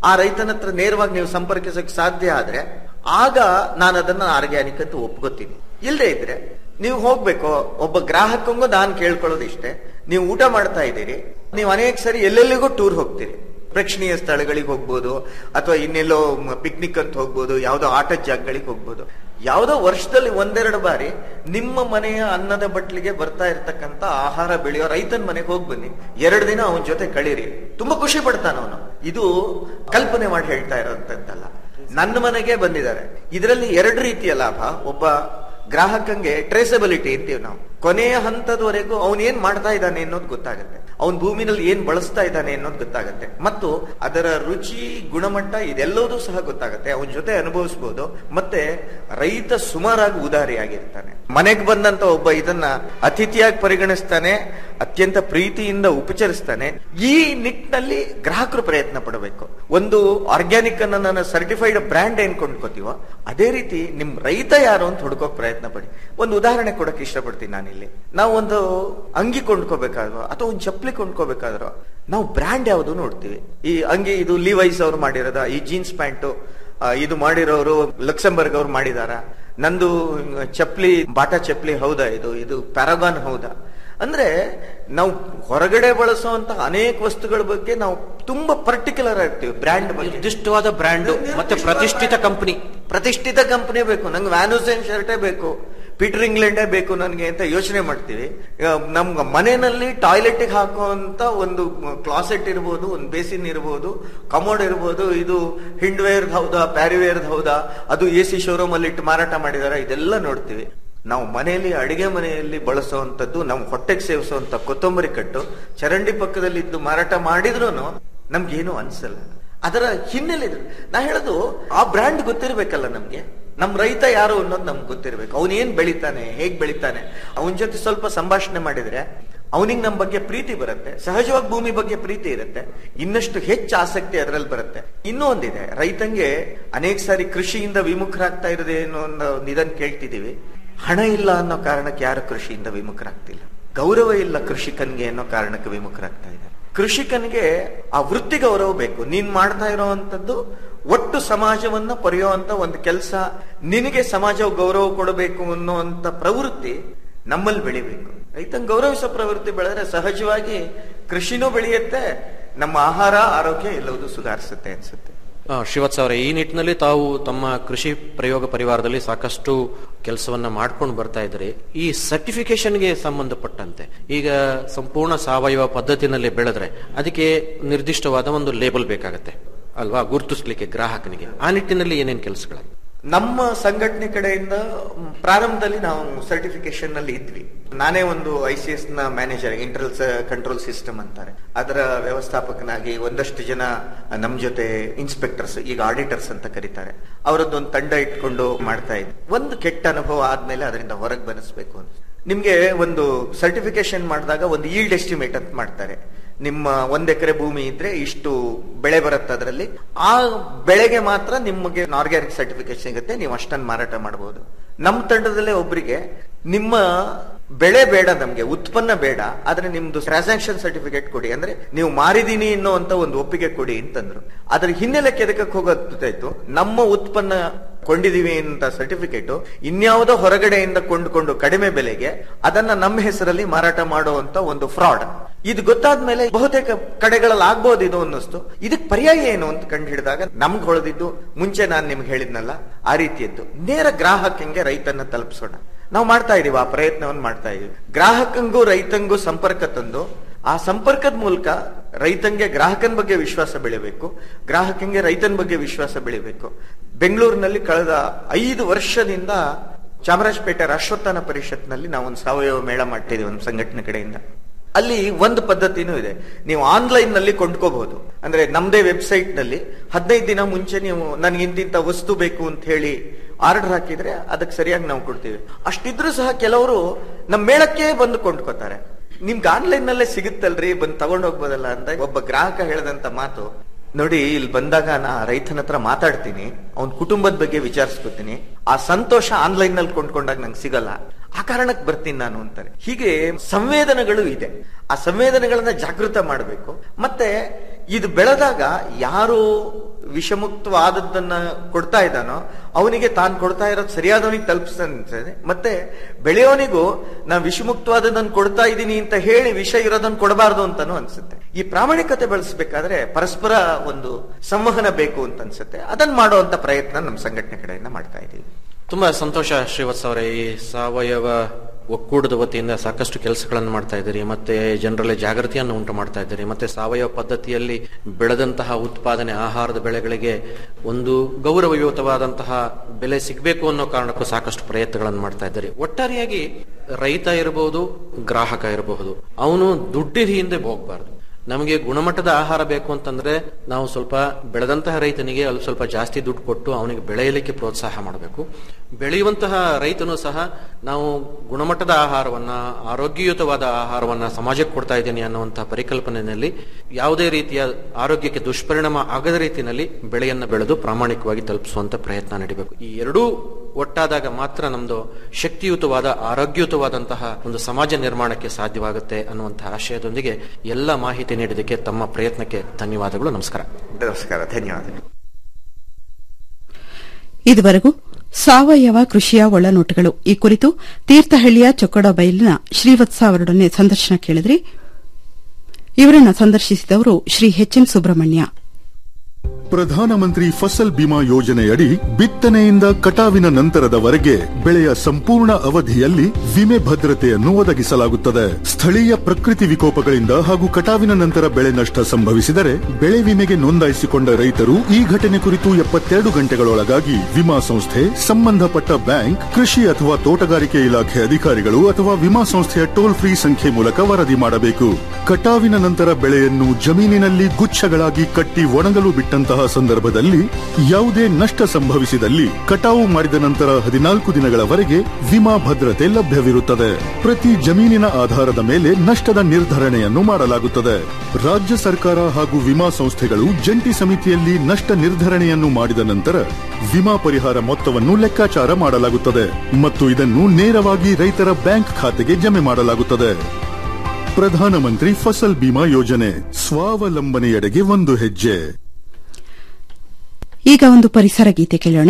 ಆ ರೈತನ ಹತ್ರ ನೇರವಾಗಿ ನೀವು ಸಂಪರ್ಕಿಸಕ್ಕೆ ಸಾಧ್ಯ ಆದ್ರೆ ಆಗ ನಾನು ಅದನ್ನ ಆರ್ಗ್ಯಾನಿಕ್ ಅಂತ ಒಪ್ಕೋತೀನಿ ಇಲ್ಲದೆ ಇದ್ರೆ ನೀವು ಹೋಗ್ಬೇಕು ಒಬ್ಬ ಗ್ರಾಹಕಂಗೂ ನಾನು ಕೇಳ್ಕೊಳ್ಳೋದು ಇಷ್ಟೇ ನೀವು ಊಟ ಮಾಡ್ತಾ ಇದ್ದೀರಿ ನೀವು ಅನೇಕ ಸರಿ ಎಲ್ಲೆಲ್ಲಿಗೂ ಟೂರ್ ಹೋಗ್ತೀರಿ ಪ್ರೇಕ್ಷಣೀಯ ಸ್ಥಳಗಳಿಗೆ ಹೋಗ್ಬೋದು ಅಥವಾ ಇನ್ನೆಲ್ಲೋ ಪಿಕ್ನಿಕ್ ಅಂತ ಹೋಗ್ಬೋದು ಯಾವ್ದೋ ಆಟದ ಜಾಗಗಳಿಗೆ ಹೋಗ್ಬೋದು ಯಾವ್ದೋ ವರ್ಷದಲ್ಲಿ ಒಂದೆರಡು ಬಾರಿ ನಿಮ್ಮ ಮನೆಯ ಅನ್ನದ ಬಟ್ಲಿಗೆ ಬರ್ತಾ ಇರ್ತಕ್ಕಂತ ಆಹಾರ ಬೆಳೆಯೋ ರೈತನ ಮನೆಗೆ ಹೋಗಿ ಬನ್ನಿ ಎರಡು ದಿನ ಅವನ ಜೊತೆ ಕಳೀರಿ ತುಂಬಾ ಖುಷಿ ಪಡ್ತಾನ ಅವನು ಇದು ಕಲ್ಪನೆ ಮಾಡಿ ಹೇಳ್ತಾ ಇರೋಂಥದ್ದಲ್ಲ ನನ್ನ ಮನೆಗೆ ಬಂದಿದ್ದಾರೆ ಇದರಲ್ಲಿ ಎರಡು ರೀತಿಯ ಲಾಭ ಒಬ್ಬ ಗ್ರಾಹಕಂಗೆ ಟ್ರೇಸಬಿಲಿಟಿ ಅಂತೀವಿ ನಾವು ಕೊನೆಯ ಹಂತದವರೆಗೂ ಅವನ್ ಏನ್ ಮಾಡ್ತಾ ಇದ್ದಾನೆ ಅನ್ನೋದು ಗೊತ್ತಾಗುತ್ತೆ ಅವನ್ ಭೂಮಿನಲ್ಲಿ ಏನ್ ಬಳಸ್ತಾ ಇದ್ದಾನೆ ಅನ್ನೋದು ಗೊತ್ತಾಗುತ್ತೆ ಮತ್ತು ಅದರ ರುಚಿ ಗುಣಮಟ್ಟ ಇದೆಲ್ಲವೂ ಸಹ ಗೊತ್ತಾಗುತ್ತೆ ಅವನ ಜೊತೆ ಅನುಭವಿಸಬಹುದು ಮತ್ತೆ ರೈತ ಸುಮಾರಾಗಿ ಉದಾರಿಯಾಗಿರ್ತಾನೆ ಮನೆಗೆ ಬಂದಂತ ಒಬ್ಬ ಇದನ್ನ ಅತಿಥಿಯಾಗಿ ಪರಿಗಣಿಸ್ತಾನೆ ಅತ್ಯಂತ ಪ್ರೀತಿಯಿಂದ ಉಪಚರಿಸ್ತಾನೆ ಈ ನಿಟ್ಟಿನಲ್ಲಿ ಗ್ರಾಹಕರು ಪ್ರಯತ್ನ ಪಡಬೇಕು ಒಂದು ಆರ್ಗ್ಯಾನಿಕ್ ಅನ್ನ ನಾನು ಸರ್ಟಿಫೈಡ್ ಬ್ರ್ಯಾಂಡ್ ಏನ್ ಕೊಂಡ್ಕೋತೀವೋ ಅದೇ ರೀತಿ ನಿಮ್ ರೈತ ಯಾರು ಅಂತ ಹುಡ್ಕೋಕ್ ಪ್ರಯತ್ನ ಪಡಿ ಒಂದು ಉದಾಹರಣೆ ಕೊಡಕ್ ಇಷ್ಟಪಡ್ತೀನಿ ನಾನಿಲ್ಲಿ ನಾವು ಒಂದು ಅಂಗಿ ಕೊಂಡ್ಕೋಬೇಕಾದ್ರೂ ಅಥವಾ ಒಂದು ಚಪ್ಪಲಿ ಕೊಂಡ್ಕೋಬೇಕಾದ್ರೂ ನಾವು ಬ್ರ್ಯಾಂಡ್ ಯಾವುದು ನೋಡ್ತೀವಿ ಈ ಅಂಗಿ ಇದು ಲಿವೈಸ್ ಅವ್ರು ಮಾಡಿರೋದ ಈ ಜೀನ್ಸ್ ಪ್ಯಾಂಟು ಇದು ಮಾಡಿರೋರು ಲಕ್ಸಂಬರ್ಗ್ ಅವ್ರು ಮಾಡಿದಾರ ನಂದು ಚಪ್ಲಿ ಬಾಟಾ ಚಪ್ಲಿ ಹೌದಾ ಇದು ಇದು ಪ್ಯಾರಾಗಾನ್ ಹೌದಾ ಅಂದ್ರೆ ನಾವು ಹೊರಗಡೆ ಬಳಸುವಂತ ಅನೇಕ ವಸ್ತುಗಳ ಬಗ್ಗೆ ನಾವು ತುಂಬಾ ಪರ್ಟಿಕ್ಯುಲರ್ ಆಗ್ತೀವಿ ಬ್ರ್ಯಾಂಡ್ ಬಗ್ಗೆ ನಿರ್ದಿಷ್ಟವಾದ ಬ್ರ್ಯಾಂಡ್ ಮತ್ತೆ ಪ್ರತಿಷ್ಠಿತ ಕಂಪನಿ ಪ್ರತಿಷ್ಠಿತ ಕಂಪನಿ ಬೇಕು ನಂಗೆ ವ್ಯಾನುಸೆನ್ ಶರ್ಟೇ ಬೇಕು ಪೀಟರ್ ಇಂಗ್ಲೆಂಡೇ ಬೇಕು ನನಗೆ ಅಂತ ಯೋಚನೆ ಮಾಡ್ತೀವಿ ನಮ್ಗೆ ಮನೆಯಲ್ಲಿ ಟಾಯ್ಲೆಟ್ ಹಾಕುವಂತ ಒಂದು ಕ್ಲಾಸೆಟ್ ಇರ್ಬೋದು ಒಂದು ಬೇಸಿನ್ ಇರ್ಬೋದು ಕಮೋಡ್ ಇರ್ಬೋದು ಇದು ಹಿಂಡ್ವೇರ್ ಹೌದಾ ಪ್ಯಾರಿವೇರ್ ಹೌದಾ ಅದು ಎ ಸಿ ಶೋರೂಮ್ ಅಲ್ಲಿ ಇಟ್ಟು ಮಾರಾಟ ಮಾಡಿದಾರ ಇದೆಲ್ಲ ನೋಡ್ತೀವಿ ನಾವು ಮನೆಯಲ್ಲಿ ಅಡಿಗೆ ಮನೆಯಲ್ಲಿ ಬಳಸುವಂತದ್ದು ನಾವು ಹೊಟ್ಟೆಗೆ ಸೇವಿಸುವಂತ ಕೊತ್ತಂಬರಿ ಕಟ್ಟು ಚರಂಡಿ ಪಕ್ಕದಲ್ಲಿ ಇದ್ದು ಮಾರಾಟ ಮಾಡಿದ್ರು ನಮ್ಗೇನು ಅನ್ಸಲ್ಲ ಅದರ ಹಿನ್ನೆಲೆ ಇದು. ನಾ ಹೇಳೋದು ಆ ಬ್ರ್ಯಾಂಡ್ ಗೊತ್ತಿರ್ಬೇಕಲ್ಲ ನಮ್ಗೆ ನಮ್ ರೈತ ಯಾರು ಅನ್ನೋದು ನಮ್ಗೆ ಗೊತ್ತಿರ್ಬೇಕು ಅವನ್ ಏನ್ ಬೆಳಿತಾನೆ ಹೇಗ್ ಬೆಳಿತಾನೆ ಅವನ ಜೊತೆ ಸ್ವಲ್ಪ ಸಂಭಾಷಣೆ ಮಾಡಿದ್ರೆ ಅವನಿಗೆ ನಮ್ಮ ಬಗ್ಗೆ ಪ್ರೀತಿ ಬರುತ್ತೆ ಸಹಜವಾಗಿ ಭೂಮಿ ಬಗ್ಗೆ ಪ್ರೀತಿ ಇರುತ್ತೆ ಇನ್ನಷ್ಟು ಹೆಚ್ಚು ಆಸಕ್ತಿ ಅದರಲ್ಲಿ ಬರುತ್ತೆ ಇನ್ನೂ ಒಂದಿದೆ ರೈತಂಗೆ ಅನೇಕ ಸಾರಿ ಕೃಷಿಯಿಂದ ವಿಮುಖರಾಗ್ತಾ ಇರೋದೇ ಅನ್ನೋ ಒಂದು ಇದನ್ನ ಕೇಳ್ತಿದೀವಿ ಹಣ ಇಲ್ಲ ಅನ್ನೋ ಕಾರಣಕ್ಕೆ ಯಾರು ಕೃಷಿಯಿಂದ ವಿಮುಖರಾಗ್ತಿಲ್ಲ ಗೌರವ ಇಲ್ಲ ಕೃಷಿಕನ್ಗೆ ಅನ್ನೋ ಕಾರಣಕ್ಕೆ ವಿಮುಖರಾಗ್ತಾ ಇದ್ದಾರೆ ಕೃಷಿಕನಿಗೆ ಆ ವೃತ್ತಿ ಗೌರವ ಬೇಕು ನೀನ್ ಮಾಡ್ತಾ ಇರೋವಂಥದ್ದು ಒಟ್ಟು ಸಮಾಜವನ್ನ ಪೊರೆಯುವಂತ ಒಂದು ಕೆಲಸ ನಿನಗೆ ಸಮಾಜ ಗೌರವ ಕೊಡಬೇಕು ಅನ್ನುವಂತ ಪ್ರವೃತ್ತಿ ನಮ್ಮಲ್ಲಿ ಬೆಳಿಬೇಕು ರೈತನ್ ಗೌರವಿಸೋ ಪ್ರವೃತ್ತಿ ಬೆಳೆದ್ರೆ ಸಹಜವಾಗಿ ಕೃಷಿನೂ ಬೆಳೆಯುತ್ತೆ ನಮ್ಮ ಆಹಾರ ಆರೋಗ್ಯ ಎಲ್ಲವೂ ಸುಧಾರಿಸುತ್ತೆ ಅನ್ಸುತ್ತೆ ಆ, ಶ್ರೀವತ್ಸ ಅವರೇ ಈ ನಿಟ್ಟಿನಲ್ಲಿ ತಾವು ತಮ್ಮ ಕೃಷಿ ಪ್ರಯೋಗ ಪರಿವಾರದಲ್ಲಿ ಸಾಕಷ್ಟು ಕೆಲಸವನ್ನ ಮಾಡ್ಕೊಂಡು ಬರ್ತಾ ಇದ್ರಿ ಈ ಸರ್ಟಿಫಿಕೇಶನ್ಗೆ ಸಂಬಂಧಪಟ್ಟಂತೆ ಈಗ ಸಂಪೂರ್ಣ ಸಾವಯವ ಪದ್ಧತಿನಲ್ಲಿ ಬೆಳೆದ್ರೆ ಅದಕ್ಕೆ ನಿರ್ದಿಷ್ಟವಾದ ಒಂದು ಲೇಬಲ್ ಬೇಕಾಗತ್ತೆ ಅಲ್ವಾ ಗುರುತಿಸ್ಲಿಕ್ಕೆ ಗ್ರಾಹಕನಿಗೆ ಆ ನಿಟ್ಟಿನಲ್ಲಿ ಏನೇನು ಕೆಲಸಗಳ ನಮ್ಮ ಸಂಘಟನೆ ಕಡೆಯಿಂದ ಮ್, ಪ್ರಾರಂಭದಲ್ಲಿ ನಾವು ಸರ್ಟಿಫಿಕೇಶನ್ ನಲ್ಲಿ ಇದ್ವಿ ನಾನೇ ಒಂದು ಐ ಸಿ ಎಸ್ ನ ಮ್ಯಾನೇಜರ್ ಇಂಟರ್ನಲ್ ಕಂಟ್ರೋಲ್ ಸಿಸ್ಟಮ್ ಅಂತಾರೆ ಅದರ ವ್ಯವಸ್ಥಾಪಕನಾಗಿ ಒಂದಷ್ಟು ಜನ ನಮ್ ಜೊತೆ ಇನ್ಸ್ಪೆಕ್ಟರ್ಸ್ ಈಗ ಆಡಿಟರ್ಸ್ ಅಂತ ಕರೀತಾರೆ ಅವರದ್ದೊಂದು ತಂಡ ಇಟ್ಕೊಂಡು ಮಾಡ್ತಾ ಇದ್ವಿ ಒಂದು ಕೆಟ್ಟ ಅನುಭವ ಆದ್ಮೇಲೆ ಅದರಿಂದ ಹೊರಗೆ ಬನಿಸ್ಬೇಕು ಅಂತ ನಿಮ್ಗೆ ಒಂದು ಸರ್ಟಿಫಿಕೇಶನ್ ಮಾಡಿದಾಗ ಒಂದು ಈಲ್ಡ್ ಎಸ್ಟಿಮೇಟ್ ಅಂತ ಮಾಡ್ತಾರೆ ನಿಮ್ಮ ಒಂದ್ ಎಕರೆ ಭೂಮಿ ಇದ್ರೆ ಇಷ್ಟು ಬೆಳೆ ಬರುತ್ತೆ ಅದರಲ್ಲಿ ಆ ಬೆಳೆಗೆ ಮಾತ್ರ ನಿಮಗೆ ಆರ್ಗ್ಯಾನಿಕ್ ಸರ್ಟಿಫಿಕೇಟ್ ಸಿಗುತ್ತೆ ನೀವು ಅಷ್ಟನ್ನು ಮಾರಾಟ ಮಾಡಬಹುದು ನಮ್ಮ ತಂಡದಲ್ಲೇ ಒಬ್ಬರಿಗೆ ನಿಮ್ಮ ಬೆಳೆ ಬೇಡ ನಮ್ಗೆ ಉತ್ಪನ್ನ ಬೇಡ ಆದ್ರೆ ನಿಮ್ದು ಟ್ರಾನ್ಸಾಕ್ಷನ್ ಸರ್ಟಿಫಿಕೇಟ್ ಕೊಡಿ ಅಂದ್ರೆ ನೀವು ಮಾರಿದೀನಿ ಅನ್ನೋಂತ ಒಂದು ಒಪ್ಪಿಗೆ ಕೊಡಿ ಅಂತಂದ್ರು ಅದ್ರ ಹಿನ್ನೆಲೆ ಕೆದಕಕ್ಕೆ ಹೋಗೋದಾಯ್ತು ನಮ್ಮ ಉತ್ಪನ್ನ ಕೊಂಡಿದೀವಿ ಅಂತ ಸರ್ಟಿಫಿಕೇಟ್ ಇನ್ಯಾವುದೋ ಹೊರಗಡೆಯಿಂದ ಕೊಂಡುಕೊಂಡು ಕಡಿಮೆ ಬೆಲೆಗೆ ಅದನ್ನ ನಮ್ಮ ಹೆಸರಲ್ಲಿ ಮಾರಾಟ ಮಾಡುವಂತ ಒಂದು ಫ್ರಾಡ್ ಇದು ಗೊತ್ತಾದ್ಮೇಲೆ ಬಹುತೇಕ ಕಡೆಗಳಲ್ಲಿ ಆಗ್ಬೋದು ಇದು ಅನ್ನಿಸ್ತು ಇದಕ್ ಪರ್ಯಾಯ ಏನು ಅಂತ ಕಂಡು ಹಿಡಿದಾಗ ನಮ್ಗೆ ಹೊಳೆದಿದ್ದು ಮುಂಚೆ ನಾನು ನಿಮ್ಗೆ ಹೇಳಿದ್ನಲ್ಲ ಆ ರೀತಿಯದ್ದು ನೇರ ಗ್ರಾಹಕಂಗೆ ರೈತನ್ನ ತಲುಪಿಸೋಣ ನಾವು ಮಾಡ್ತಾ ಇದೀವಿ ಆ ಪ್ರಯತ್ನವನ್ನು ಮಾಡ್ತಾ ಇದೀವಿ ಗ್ರಾಹಕಂಗೂ ರೈತಂಗೂ ಸಂಪರ್ಕ ತಂದು ಆ ಸಂಪರ್ಕದ ಮೂಲಕ ರೈತಂಗೆ ಗ್ರಾಹಕನ ಬಗ್ಗೆ ವಿಶ್ವಾಸ ಬೆಳಿಬೇಕು ಗ್ರಾಹಕಂಗೆ ರೈತನ ಬಗ್ಗೆ ವಿಶ್ವಾಸ ಬೆಳಿಬೇಕು ಬೆಂಗಳೂರಿನಲ್ಲಿ ಕಳೆದ ಐದು ವರ್ಷದಿಂದ ಚಾಮರಾಜಪೇಟೆ ರಾಷ್ಟ್ರೋತ್ಥಾನ ಪರಿಷತ್ನಲ್ಲಿ ನಾವು ಒಂದು ಸಾವಯವ ಮೇಳ ಮಾಡ್ತಿದ್ದೀವಿ ಒಂದು ಸಂಘಟನೆ ಕಡೆಯಿಂದ ಅಲ್ಲಿ ಒಂದು ಪದ್ಧತಿನೂ ಇದೆ ನೀವು ಆನ್ಲೈನ್ ನಲ್ಲಿ ಕೊಂಡ್ಕೋಬಹುದು ಅಂದ್ರೆ ನಮ್ದೇ ವೆಬ್ಸೈಟ್ ನಲ್ಲಿ ಹದಿನೈದು ದಿನ ಮುಂಚೆ ನೀವು ನನ್ಗೆ ಇಂತಿಂತ ವಸ್ತು ಬೇಕು ಅಂತ ಹೇಳಿ ಆರ್ಡರ್ ಹಾಕಿದ್ರೆ ಅದಕ್ಕೆ ಸರಿಯಾಗಿ ನಾವು ಕೊಡ್ತೀವಿ ಅಷ್ಟಿದ್ರೂ ಸಹ ಕೆಲವರು ನಮ್ಮ ಮೇಳಕ್ಕೆ ಬಂದು ಕೊಂಡ್ಕೋತಾರೆ ನಿಮ್ಗೆ ಆನ್ಲೈನ್ ನಲ್ಲೇ ಸಿಗುತ್ತಲ್ರಿ ಬಂದು ತಗೊಂಡ್ ಹೋಗ್ಬೋದಲ್ಲ ಅಂತ ಒಬ್ಬ ಗ್ರಾಹಕ ಹೇಳದಂತ ಮಾತು ನೋಡಿ ಇಲ್ಲಿ ಬಂದಾಗ ನಾ ರೈತನ ಹತ್ರ ಮಾತಾಡ್ತೀನಿ ಅವನ ಕುಟುಂಬದ ಬಗ್ಗೆ ವಿಚಾರಿಸ್ಕೊತೀನಿ ಆ ಸಂತೋಷ ಆನ್ಲೈನ್ ನಲ್ಲಿ ಕೊಂಡ್ಕೊಂಡಾಗ ನಂಗೆ ಸಿಗಲ್ಲ ಆ ಕಾರಣಕ್ಕೆ ಬರ್ತೀನಿ ನಾನು ಅಂತಾರೆ ಹೀಗೆ ಸಂವೇದನೆಗಳು ಇದೆ ಆ ಸಂವೇದನೆಗಳನ್ನ ಜಾಗೃತ ಮಾಡಬೇಕು ಮತ್ತೆ ಇದು ಬೆಳೆದಾಗ ಯಾರು ವಿಷಮುಕ್ತವಾದದ್ದನ್ನ ಕೊಡ್ತಾ ಇದ್ದಾನೋ ಅವನಿಗೆ ತಾನು ಕೊಡ್ತಾ ಇರೋದು ಸರಿಯಾದವನಿಗೆ ತಲುಪಿಸ್ತದೆ ಮತ್ತೆ ಬೆಳೆಯೋನಿಗೂ ನಾನು ವಿಷಮುಕ್ತವಾದದನ್ನು ಕೊಡ್ತಾ ಇದ್ದೀನಿ ಅಂತ ಹೇಳಿ ವಿಷ ಇರೋದನ್ನ ಕೊಡಬಾರ್ದು ಅಂತಾನು ಅನ್ಸುತ್ತೆ ಈ ಪ್ರಾಮಾಣಿಕತೆ ಬೆಳೆಸಬೇಕಾದ್ರೆ ಪರಸ್ಪರ ಒಂದು ಸಂವಹನ ಬೇಕು ಅಂತ ಅನ್ಸುತ್ತೆ ಅದನ್ನ ಮಾಡುವಂತ ಪ್ರಯತ್ನ ನಮ್ಮ ಸಂಘಟನೆ ಕಡೆಯಿಂದ ಮಾಡ್ತಾ ಇದ್ದೀವಿ ತುಂಬಾ ಸಂತೋಷ ಶ್ರೀವತ್ಸ ಅವರೇ ಈ ಸಾವಯವ ಒಕ್ಕೂಟದ ವತಿಯಿಂದ ಸಾಕಷ್ಟು ಕೆಲಸಗಳನ್ನು ಮಾಡ್ತಾ ಇದ್ದೀರಿ ಮತ್ತೆ ಜನರಲ್ಲಿ ಜಾಗೃತಿಯನ್ನು ಉಂಟು ಮಾಡ್ತಾ ಇದ್ದೀರಿ ಮತ್ತೆ ಸಾವಯವ ಪದ್ಧತಿಯಲ್ಲಿ ಬೆಳೆದಂತಹ ಉತ್ಪಾದನೆ ಆಹಾರದ ಬೆಳೆಗಳಿಗೆ ಒಂದು ಗೌರವಯುತವಾದಂತಹ ಬೆಲೆ ಸಿಗಬೇಕು ಅನ್ನೋ ಕಾರಣಕ್ಕೂ ಸಾಕಷ್ಟು ಪ್ರಯತ್ನಗಳನ್ನು ಮಾಡ್ತಾ ಇದ್ದೀರಿ ಒಟ್ಟಾರೆಯಾಗಿ ರೈತ ಇರಬಹುದು ಗ್ರಾಹಕ ಇರಬಹುದು ಅವನು ದುಡ್ಡಿನ ಹಿಂದೆ ಹೋಗ್ಬಾರ್ದು ನಮಗೆ ಗುಣಮಟ್ಟದ ಆಹಾರ ಬೇಕು ಅಂತಂದ್ರೆ ನಾವು ಸ್ವಲ್ಪ ಬೆಳೆದಂತಹ ರೈತನಿಗೆ ಅಲ್ಲಿ ಸ್ವಲ್ಪ ಜಾಸ್ತಿ ದುಡ್ಡು ಕೊಟ್ಟು ಅವನಿಗೆ ಬೆಳೆಯಲಿಕ್ಕೆ ಪ್ರೋತ್ಸಾಹ ಮಾಡಬೇಕು ಬೆಳೆಯುವಂತಹ ರೈತನು ಸಹ ನಾವು ಗುಣಮಟ್ಟದ ಆಹಾರವನ್ನ ಆರೋಗ್ಯಯುತವಾದ ಆಹಾರವನ್ನ ಸಮಾಜಕ್ಕೆ ಕೊಡ್ತಾ ಇದ್ದೀನಿ ಅನ್ನುವಂತಹ ಪರಿಕಲ್ಪನೆಯಲ್ಲಿ ಯಾವುದೇ ರೀತಿಯ ಆರೋಗ್ಯಕ್ಕೆ ದುಷ್ಪರಿಣಾಮ ಆಗದ ರೀತಿಯಲ್ಲಿ ಬೆಳೆಯನ್ನ ಬೆಳೆದು ಪ್ರಾಮಾಣಿಕವಾಗಿ ತಲುಪಿಸುವಂತ ಪ್ರಯತ್ನ ನಡೀಬೇಕು ಈ ಎರಡೂ ಒಟ್ಟಾದಾಗ ಮಾತ್ರ ನಮ್ದು ಶಕ್ತಿಯುತವಾದ ಆರೋಗ್ಯಯುತವಾದಂತಹ ಒಂದು ಸಮಾಜ ನಿರ್ಮಾಣಕ್ಕೆ ಸಾಧ್ಯವಾಗುತ್ತೆ ಅನ್ನುವಂತಹ ಆಶಯದೊಂದಿಗೆ ಎಲ್ಲ ಮಾಹಿತಿ ನೀಡಿದ್ದಕ್ಕೆ ತಮ್ಮ ಪ್ರಯತ್ನಕ್ಕೆ ಧನ್ಯವಾದಗಳು ನಮಸ್ಕಾರ ನಮಸ್ಕಾರ ಧನ್ಯವಾದ ಇದುವರೆಗೂ ಸಾವಯವ ಕೃಷಿಯ ಒಳನೋಟಗಳು ಈ ಕುರಿತು ತೀರ್ಥಹಳ್ಳಿಯ ಚೊಕ್ಕಡಬೈಲಿನ ಶ್ರೀವತ್ಸ ಅವರೊಡನೆ ಸಂದರ್ಶನ ಕೇಳಿದ್ರಿ ಇವರನ್ನ ಸಂದರ್ಶಿಸಿದವರು ಶ್ರೀ ಎಚ್ ಎನ್ ಸುಬ್ರಹ್ಮಣ್ಯ ಪ್ರಧಾನಮಂತ್ರಿ ಫಸಲ್ ಬಿಮಾ ಯೋಜನೆಯಡಿ ಬಿತ್ತನೆಯಿಂದ ಕಟಾವಿನ ನಂತರದವರೆಗೆ ಬೆಳೆಯ ಸಂಪೂರ್ಣ ಅವಧಿಯಲ್ಲಿ ವಿಮೆ ಭದ್ರತೆಯನ್ನು ಒದಗಿಸಲಾಗುತ್ತದೆ ಸ್ಥಳೀಯ ಪ್ರಕೃತಿ ವಿಕೋಪಗಳಿಂದ ಹಾಗೂ ಕಟಾವಿನ ನಂತರ ಬೆಳೆ ನಷ್ಟ ಸಂಭವಿಸಿದರೆ ಬೆಳೆ ವಿಮೆಗೆ ನೋಂದಾಯಿಸಿಕೊಂಡ ರೈತರು ಈ ಘಟನೆ ಕುರಿತು ಎಪ್ಪತ್ತೆರಡು ಗಂಟೆಗಳೊಳಗಾಗಿ ವಿಮಾ ಸಂಸ್ಥೆ ಸಂಬಂಧಪಟ್ಟ ಬ್ಯಾಂಕ್ ಕೃಷಿ ಅಥವಾ ತೋಟಗಾರಿಕೆ ಇಲಾಖೆ ಅಧಿಕಾರಿಗಳು ಅಥವಾ ವಿಮಾ ಸಂಸ್ಥೆಯ ಟೋಲ್ ಫ್ರೀ ಸಂಖ್ಯೆ ಮೂಲಕ ವರದಿ ಮಾಡಬೇಕು ಕಟಾವಿನ ನಂತರ ಬೆಳೆಯನ್ನು ಜಮೀನಿನಲ್ಲಿ ಗುಚ್ಛಗಳಾಗಿ ಕಟ್ಟಿ ಒಣಗಲು ಬಿಟ್ಟಂತಹ ಸಂದರ್ಭದಲ್ಲಿ ಯಾವುದೇ ನಷ್ಟ ಸಂಭವಿಸಿದಲ್ಲಿ ಕಟಾವು ಮಾಡಿದ ನಂತರ ಹದಿನಾಲ್ಕು ದಿನಗಳವರೆಗೆ ವಿಮಾ ಭದ್ರತೆ ಲಭ್ಯವಿರುತ್ತದೆ ಪ್ರತಿ ಜಮೀನಿನ ಆಧಾರದ ಮೇಲೆ ನಷ್ಟದ ನಿರ್ಧರಣೆಯನ್ನು ಮಾಡಲಾಗುತ್ತದೆ ರಾಜ್ಯ ಸರ್ಕಾರ ಹಾಗೂ ವಿಮಾ ಸಂಸ್ಥೆಗಳು ಜಂಟಿ ಸಮಿತಿಯಲ್ಲಿ ನಷ್ಟ ನಿರ್ಧರಣೆಯನ್ನು ಮಾಡಿದ ನಂತರ ವಿಮಾ ಪರಿಹಾರ ಮೊತ್ತವನ್ನು ಲೆಕ್ಕಾಚಾರ ಮಾಡಲಾಗುತ್ತದೆ ಮತ್ತು ಇದನ್ನು ನೇರವಾಗಿ ರೈತರ ಬ್ಯಾಂಕ್ ಖಾತೆಗೆ ಜಮೆ ಮಾಡಲಾಗುತ್ತದೆ ಪ್ರಧಾನಮಂತ್ರಿ ಫಸಲ್ ಬಿಮಾ ಯೋಜನೆ ಸ್ವಾವಲಂಬನೆಯೆಡೆಗೆ ಒಂದು ಹೆಜ್ಜೆ ಈಗ ಒಂದು ಪರಿಸರ ಗೀತೆ ಕೇಳೋಣ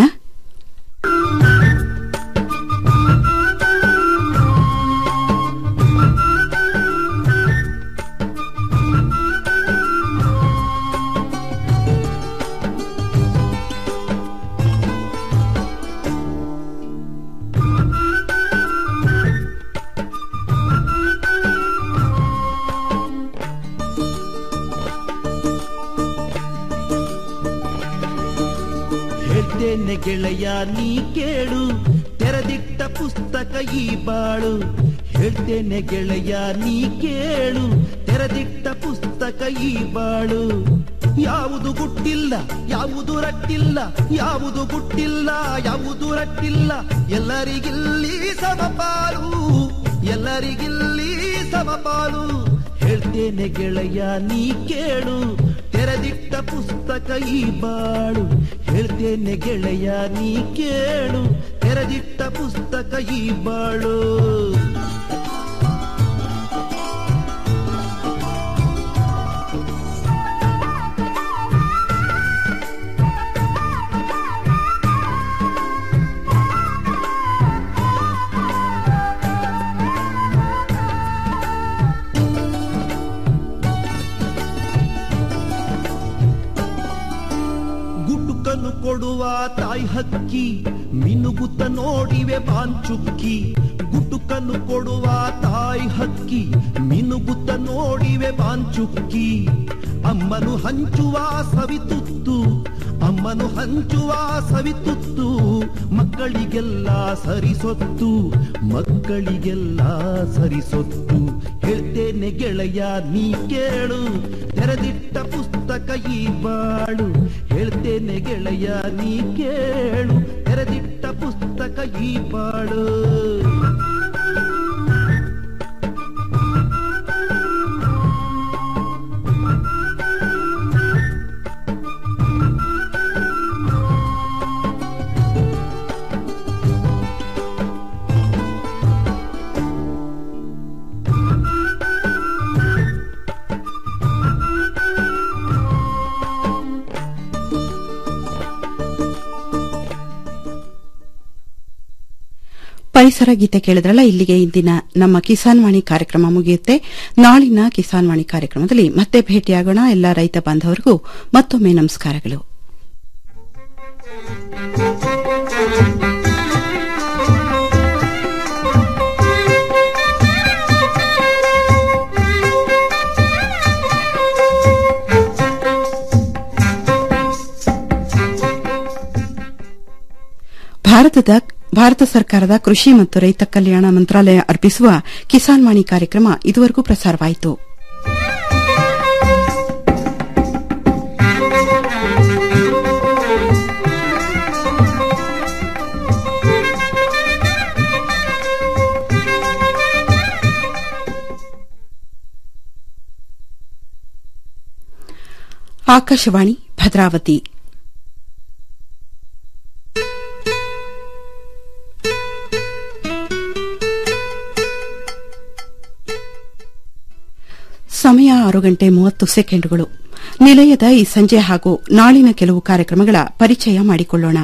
ಹೇಳ್ತೇನೆ ಗೆಳೆಯ ನೀ ಕೇಳು ತೆರೆದಿಟ್ಟ ಪುಸ್ತಕ ಈ ಬಾಳು ಹೇಳ್ತೇನೆ ಗೆಳೆಯ ನೀ ಕೇಳು ತೆರೆದಿಟ್ಟ ಪುಸ್ತಕ ಈ ಬಾಳು ಯಾವುದು ಗುಟ್ಟಿಲ್ಲ ಯಾವುದು ರಟ್ಟಿಲ್ಲ ಯಾವುದು ಗುಟ್ಟಿಲ್ಲ ಯಾವುದು ರಟ್ಟಿಲ್ಲ ಎಲ್ಲರಿಗಿಲ್ಲಿ ಸಮಪಾಲು ಎಲ್ಲರಿಗಿಲ್ಲಿ ಸಮಪಾಲು ಹೇಳ್ತೇನೆ ಗೆಳೆಯ ನೀ ಕೇಳು ತೆರೆದಿಟ್ಟ ಪುಸ್ತಕ ಈ ಬಾಳು ಹೇಳ್ತೇನೆ ಗೆಳೆಯ ನೀ ಕೇಳು ತೆರೆದಿಟ್ಟ ಪುಸ್ತಕ ಈ ಬಾಳು ಗುಟುಕನ್ನು ಕೊಡುವ ತಾಯಿ ಹಕ್ಕಿ ಮಿನುಗುತ್ತ ನೋಡಿವೆ ಬಾಂಚುಕ್ಕಿ ಗುಟುಕನ್ನು ಕೊಡುವ ತಾಯಿ ಹಕ್ಕಿ ಮಿನುಗುತ್ತ ನೋಡಿವೆ ಬಾಂಚುಕ್ಕಿ ಅಮ್ಮನು ಹಂಚುವ ಸವಿತುತ್ತು ಅಮ್ಮನು ಹಂಚುವ ಸವಿತುತ್ತು ಮಕ್ಕಳಿಗೆಲ್ಲ ಸರಿಸೊತ್ತು ಮಕ್ಕಳಿಗೆಲ್ಲ ಸರಿಸೊತ್ತು ಹೇಳ್ತೇನೆ ಗೆಳೆಯ ನೀ ಕೇಳು ತೆರೆದಿಟ್ಟ ಪುಸ್ತಕ ಈ ಬಾಳು ಹೇಳ್ತೇನೆ ಗೆಳೆಯ ನೀ ಕೇಳು ತೆರೆದಿಟ್ಟ ಪುಸ್ತಕ ಈ ಬಾಳು ಪರಿಸರ ಗೀತೆ ಕೇಳಿದ್ರಲ್ಲ ಇಲ್ಲಿಗೆ ಇಂದಿನ ನಮ್ಮ ಕಿಸಾನ್ ವಾಣಿ ಕಾರ್ಯಕ್ರಮ ಮುಗಿಯುತ್ತೆ ನಾಳಿನ ಕಿಸಾನ್ ವಾಣಿ ಕಾರ್ಯಕ್ರಮದಲ್ಲಿ ಮತ್ತೆ ಭೇಟಿಯಾಗೋಣ ಎಲ್ಲ ರೈತ ಬಾಂಧವರಿಗೂ ಮತ್ತೊಮ್ಮೆ ನಮಸ್ಕಾರಗಳು ಭಾರತದ ಭಾರತ ಸರ್ಕಾರದ ಕೃಷಿ ಮತ್ತು ರೈತ ಕಲ್ಯಾಣ ಮಂತ್ರಾಲಯ ಅರ್ಪಿಸುವ ಕಿಸಾನ್ ವಾಣಿ ಕಾರ್ಯಕ್ರಮ ಇದುವರೆಗೂ ಪ್ರಸಾರವಾಯಿತು ಆಕಾಶವಾಣಿ ಭದ್ರಾವತಿ ಸಮಯ ಆರು ಗಂಟೆ ಮೂವತ್ತು ಸೆಕೆಂಡುಗಳು ನಿಲಯದ ಈ ಸಂಜೆ ಹಾಗೂ ನಾಳಿನ ಕೆಲವು ಕಾರ್ಯಕ್ರಮಗಳ ಪರಿಚಯ ಮಾಡಿಕೊಳ್ಳೋಣ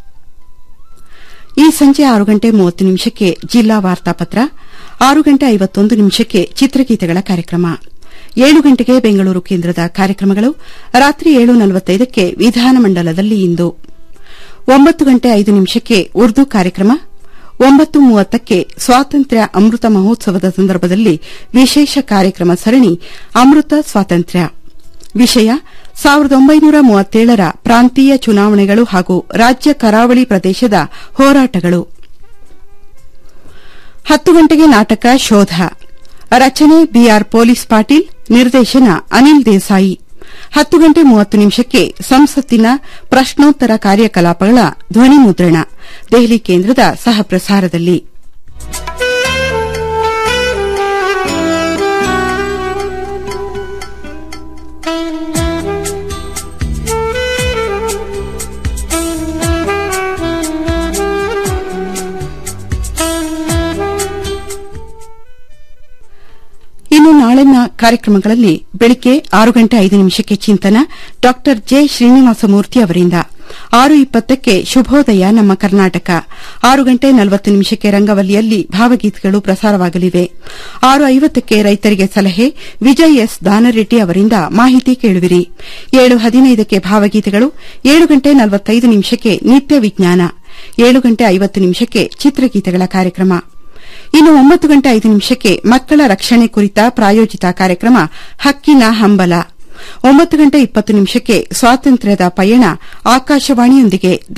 ಈ ಸಂಜೆ ಆರು ಗಂಟೆ ಮೂವತ್ತು ನಿಮಿಷಕ್ಕೆ ಜಿಲ್ಲಾ ವಾರ್ತಾಪತ್ರ ಆರು ಗಂಟೆ ಐವತ್ತೊಂದು ನಿಮಿಷಕ್ಕೆ ಚಿತ್ರಗೀತೆಗಳ ಕಾರ್ಯಕ್ರಮ ಏಳು ಗಂಟೆಗೆ ಬೆಂಗಳೂರು ಕೇಂದ್ರದ ಕಾರ್ಯಕ್ರಮಗಳು ರಾತ್ರಿ ಏಳು ನಲವತ್ತೈದಕ್ಕೆ ವಿಧಾನಮಂಡಲದಲ್ಲಿ ಇಂದು ಒಂಬತ್ತು ಗಂಟೆ ಐದು ನಿಮಿಷಕ್ಕೆ ಉರ್ದು ಕಾರ್ಯಕ್ರಮ ಒಂಬತ್ತು ಮೂವತ್ತಕ್ಕೆ ಸ್ವಾತಂತ್ರ್ಯ ಅಮೃತ ಮಹೋತ್ಸವದ ಸಂದರ್ಭದಲ್ಲಿ ವಿಶೇಷ ಕಾರ್ಯಕ್ರಮ ಸರಣಿ ಅಮೃತ ಸ್ವಾತಂತ್ರ್ಯ ವಿಷಯ ಸಾವಿರದ ಒಂಬೈನೂರ ಮೂವತ್ತೇಳರ ಪ್ರಾಂತೀಯ ಚುನಾವಣೆಗಳು ಹಾಗೂ ರಾಜ್ಯ ಕರಾವಳಿ ಪ್ರದೇಶದ ಹೋರಾಟಗಳು ಹತ್ತು ಗಂಟೆಗೆ ನಾಟಕ ಶೋಧ ರಚನೆ ಬಿಆರ್ ಪೊಲೀಸ್ ಪಾಟೀಲ್ ನಿರ್ದೇಶನ ಅನಿಲ್ ದೇಸಾಯಿ ಹತ್ತು ಗಂಟೆ ಮೂವತ್ತು ನಿಮಿಷಕ್ಕೆ ಸಂಸತ್ತಿನ ಪ್ರಶ್ನೋತ್ತರ ಕಾರ್ಯಕಲಾಪಗಳ ಧ್ವನಿ ಮುದ್ರಣ ದೆಹಲಿ ಕೇಂದ್ರದ ಸಹ ಪ್ರಸಾರದಲ್ಲಿ ಇನ್ನು ನಾಳಿನ ಕಾರ್ಯಕ್ರಮಗಳಲ್ಲಿ ಬೆಳಿಗ್ಗೆ ಆರು ಗಂಟೆ ಐದು ನಿಮಿಷಕ್ಕೆ ಚಿಂತನ ಡಾ ಜೆ ಶ್ರೀನಿವಾಸಮೂರ್ತಿ ಅವರಿಂದ ಆರು ಇಪ್ಪತ್ತಕ್ಕೆ ಶುಭೋದಯ ನಮ್ಮ ಕರ್ನಾಟಕ ಆರು ಗಂಟೆ ನಲವತ್ತು ನಿಮಿಷಕ್ಕೆ ರಂಗವಲ್ಲಿಯಲ್ಲಿ ಭಾವಗೀತೆಗಳು ಪ್ರಸಾರವಾಗಲಿವೆ ಆರು ಐವತ್ತಕ್ಕೆ ರೈತರಿಗೆ ಸಲಹೆ ವಿಜಯ್ ಎಸ್ ದಾನರೆಡ್ಡಿ ಅವರಿಂದ ಮಾಹಿತಿ ಕೇಳುವಿರಿ ಏಳು ಹದಿನೈದಕ್ಕೆ ಭಾವಗೀತೆಗಳು ಏಳು ಗಂಟೆ ನಲವತ್ತೈದು ನಿಮಿಷಕ್ಕೆ ನಿತ್ಯ ವಿಜ್ಞಾನ ಏಳು ಗಂಟೆ ಐವತ್ತು ನಿಮಿಷಕ್ಕೆ ಚಿತ್ರಗೀತೆಗಳ ಕಾರ್ಯಕ್ರಮ ಇನ್ನು ಒಂಬತ್ತು ಗಂಟೆ ಐದು ನಿಮಿಷಕ್ಕೆ ಮಕ್ಕಳ ರಕ್ಷಣೆ ಕುರಿತ ಪ್ರಾಯೋಜಿತ ಕಾರ್ಯಕ್ರಮ ಹಕ್ಕಿನ ಹಂಬಲ ಒಂಬತ್ತು ಗಂಟೆ ಇಪ್ಪತ್ತು ನಿಮಿಷಕ್ಕೆ ಸ್ವಾತಂತ್ರ್ಯದ ಪಯಣ ಆಕಾಶವಾಣಿಯೊಂದಿಗೆ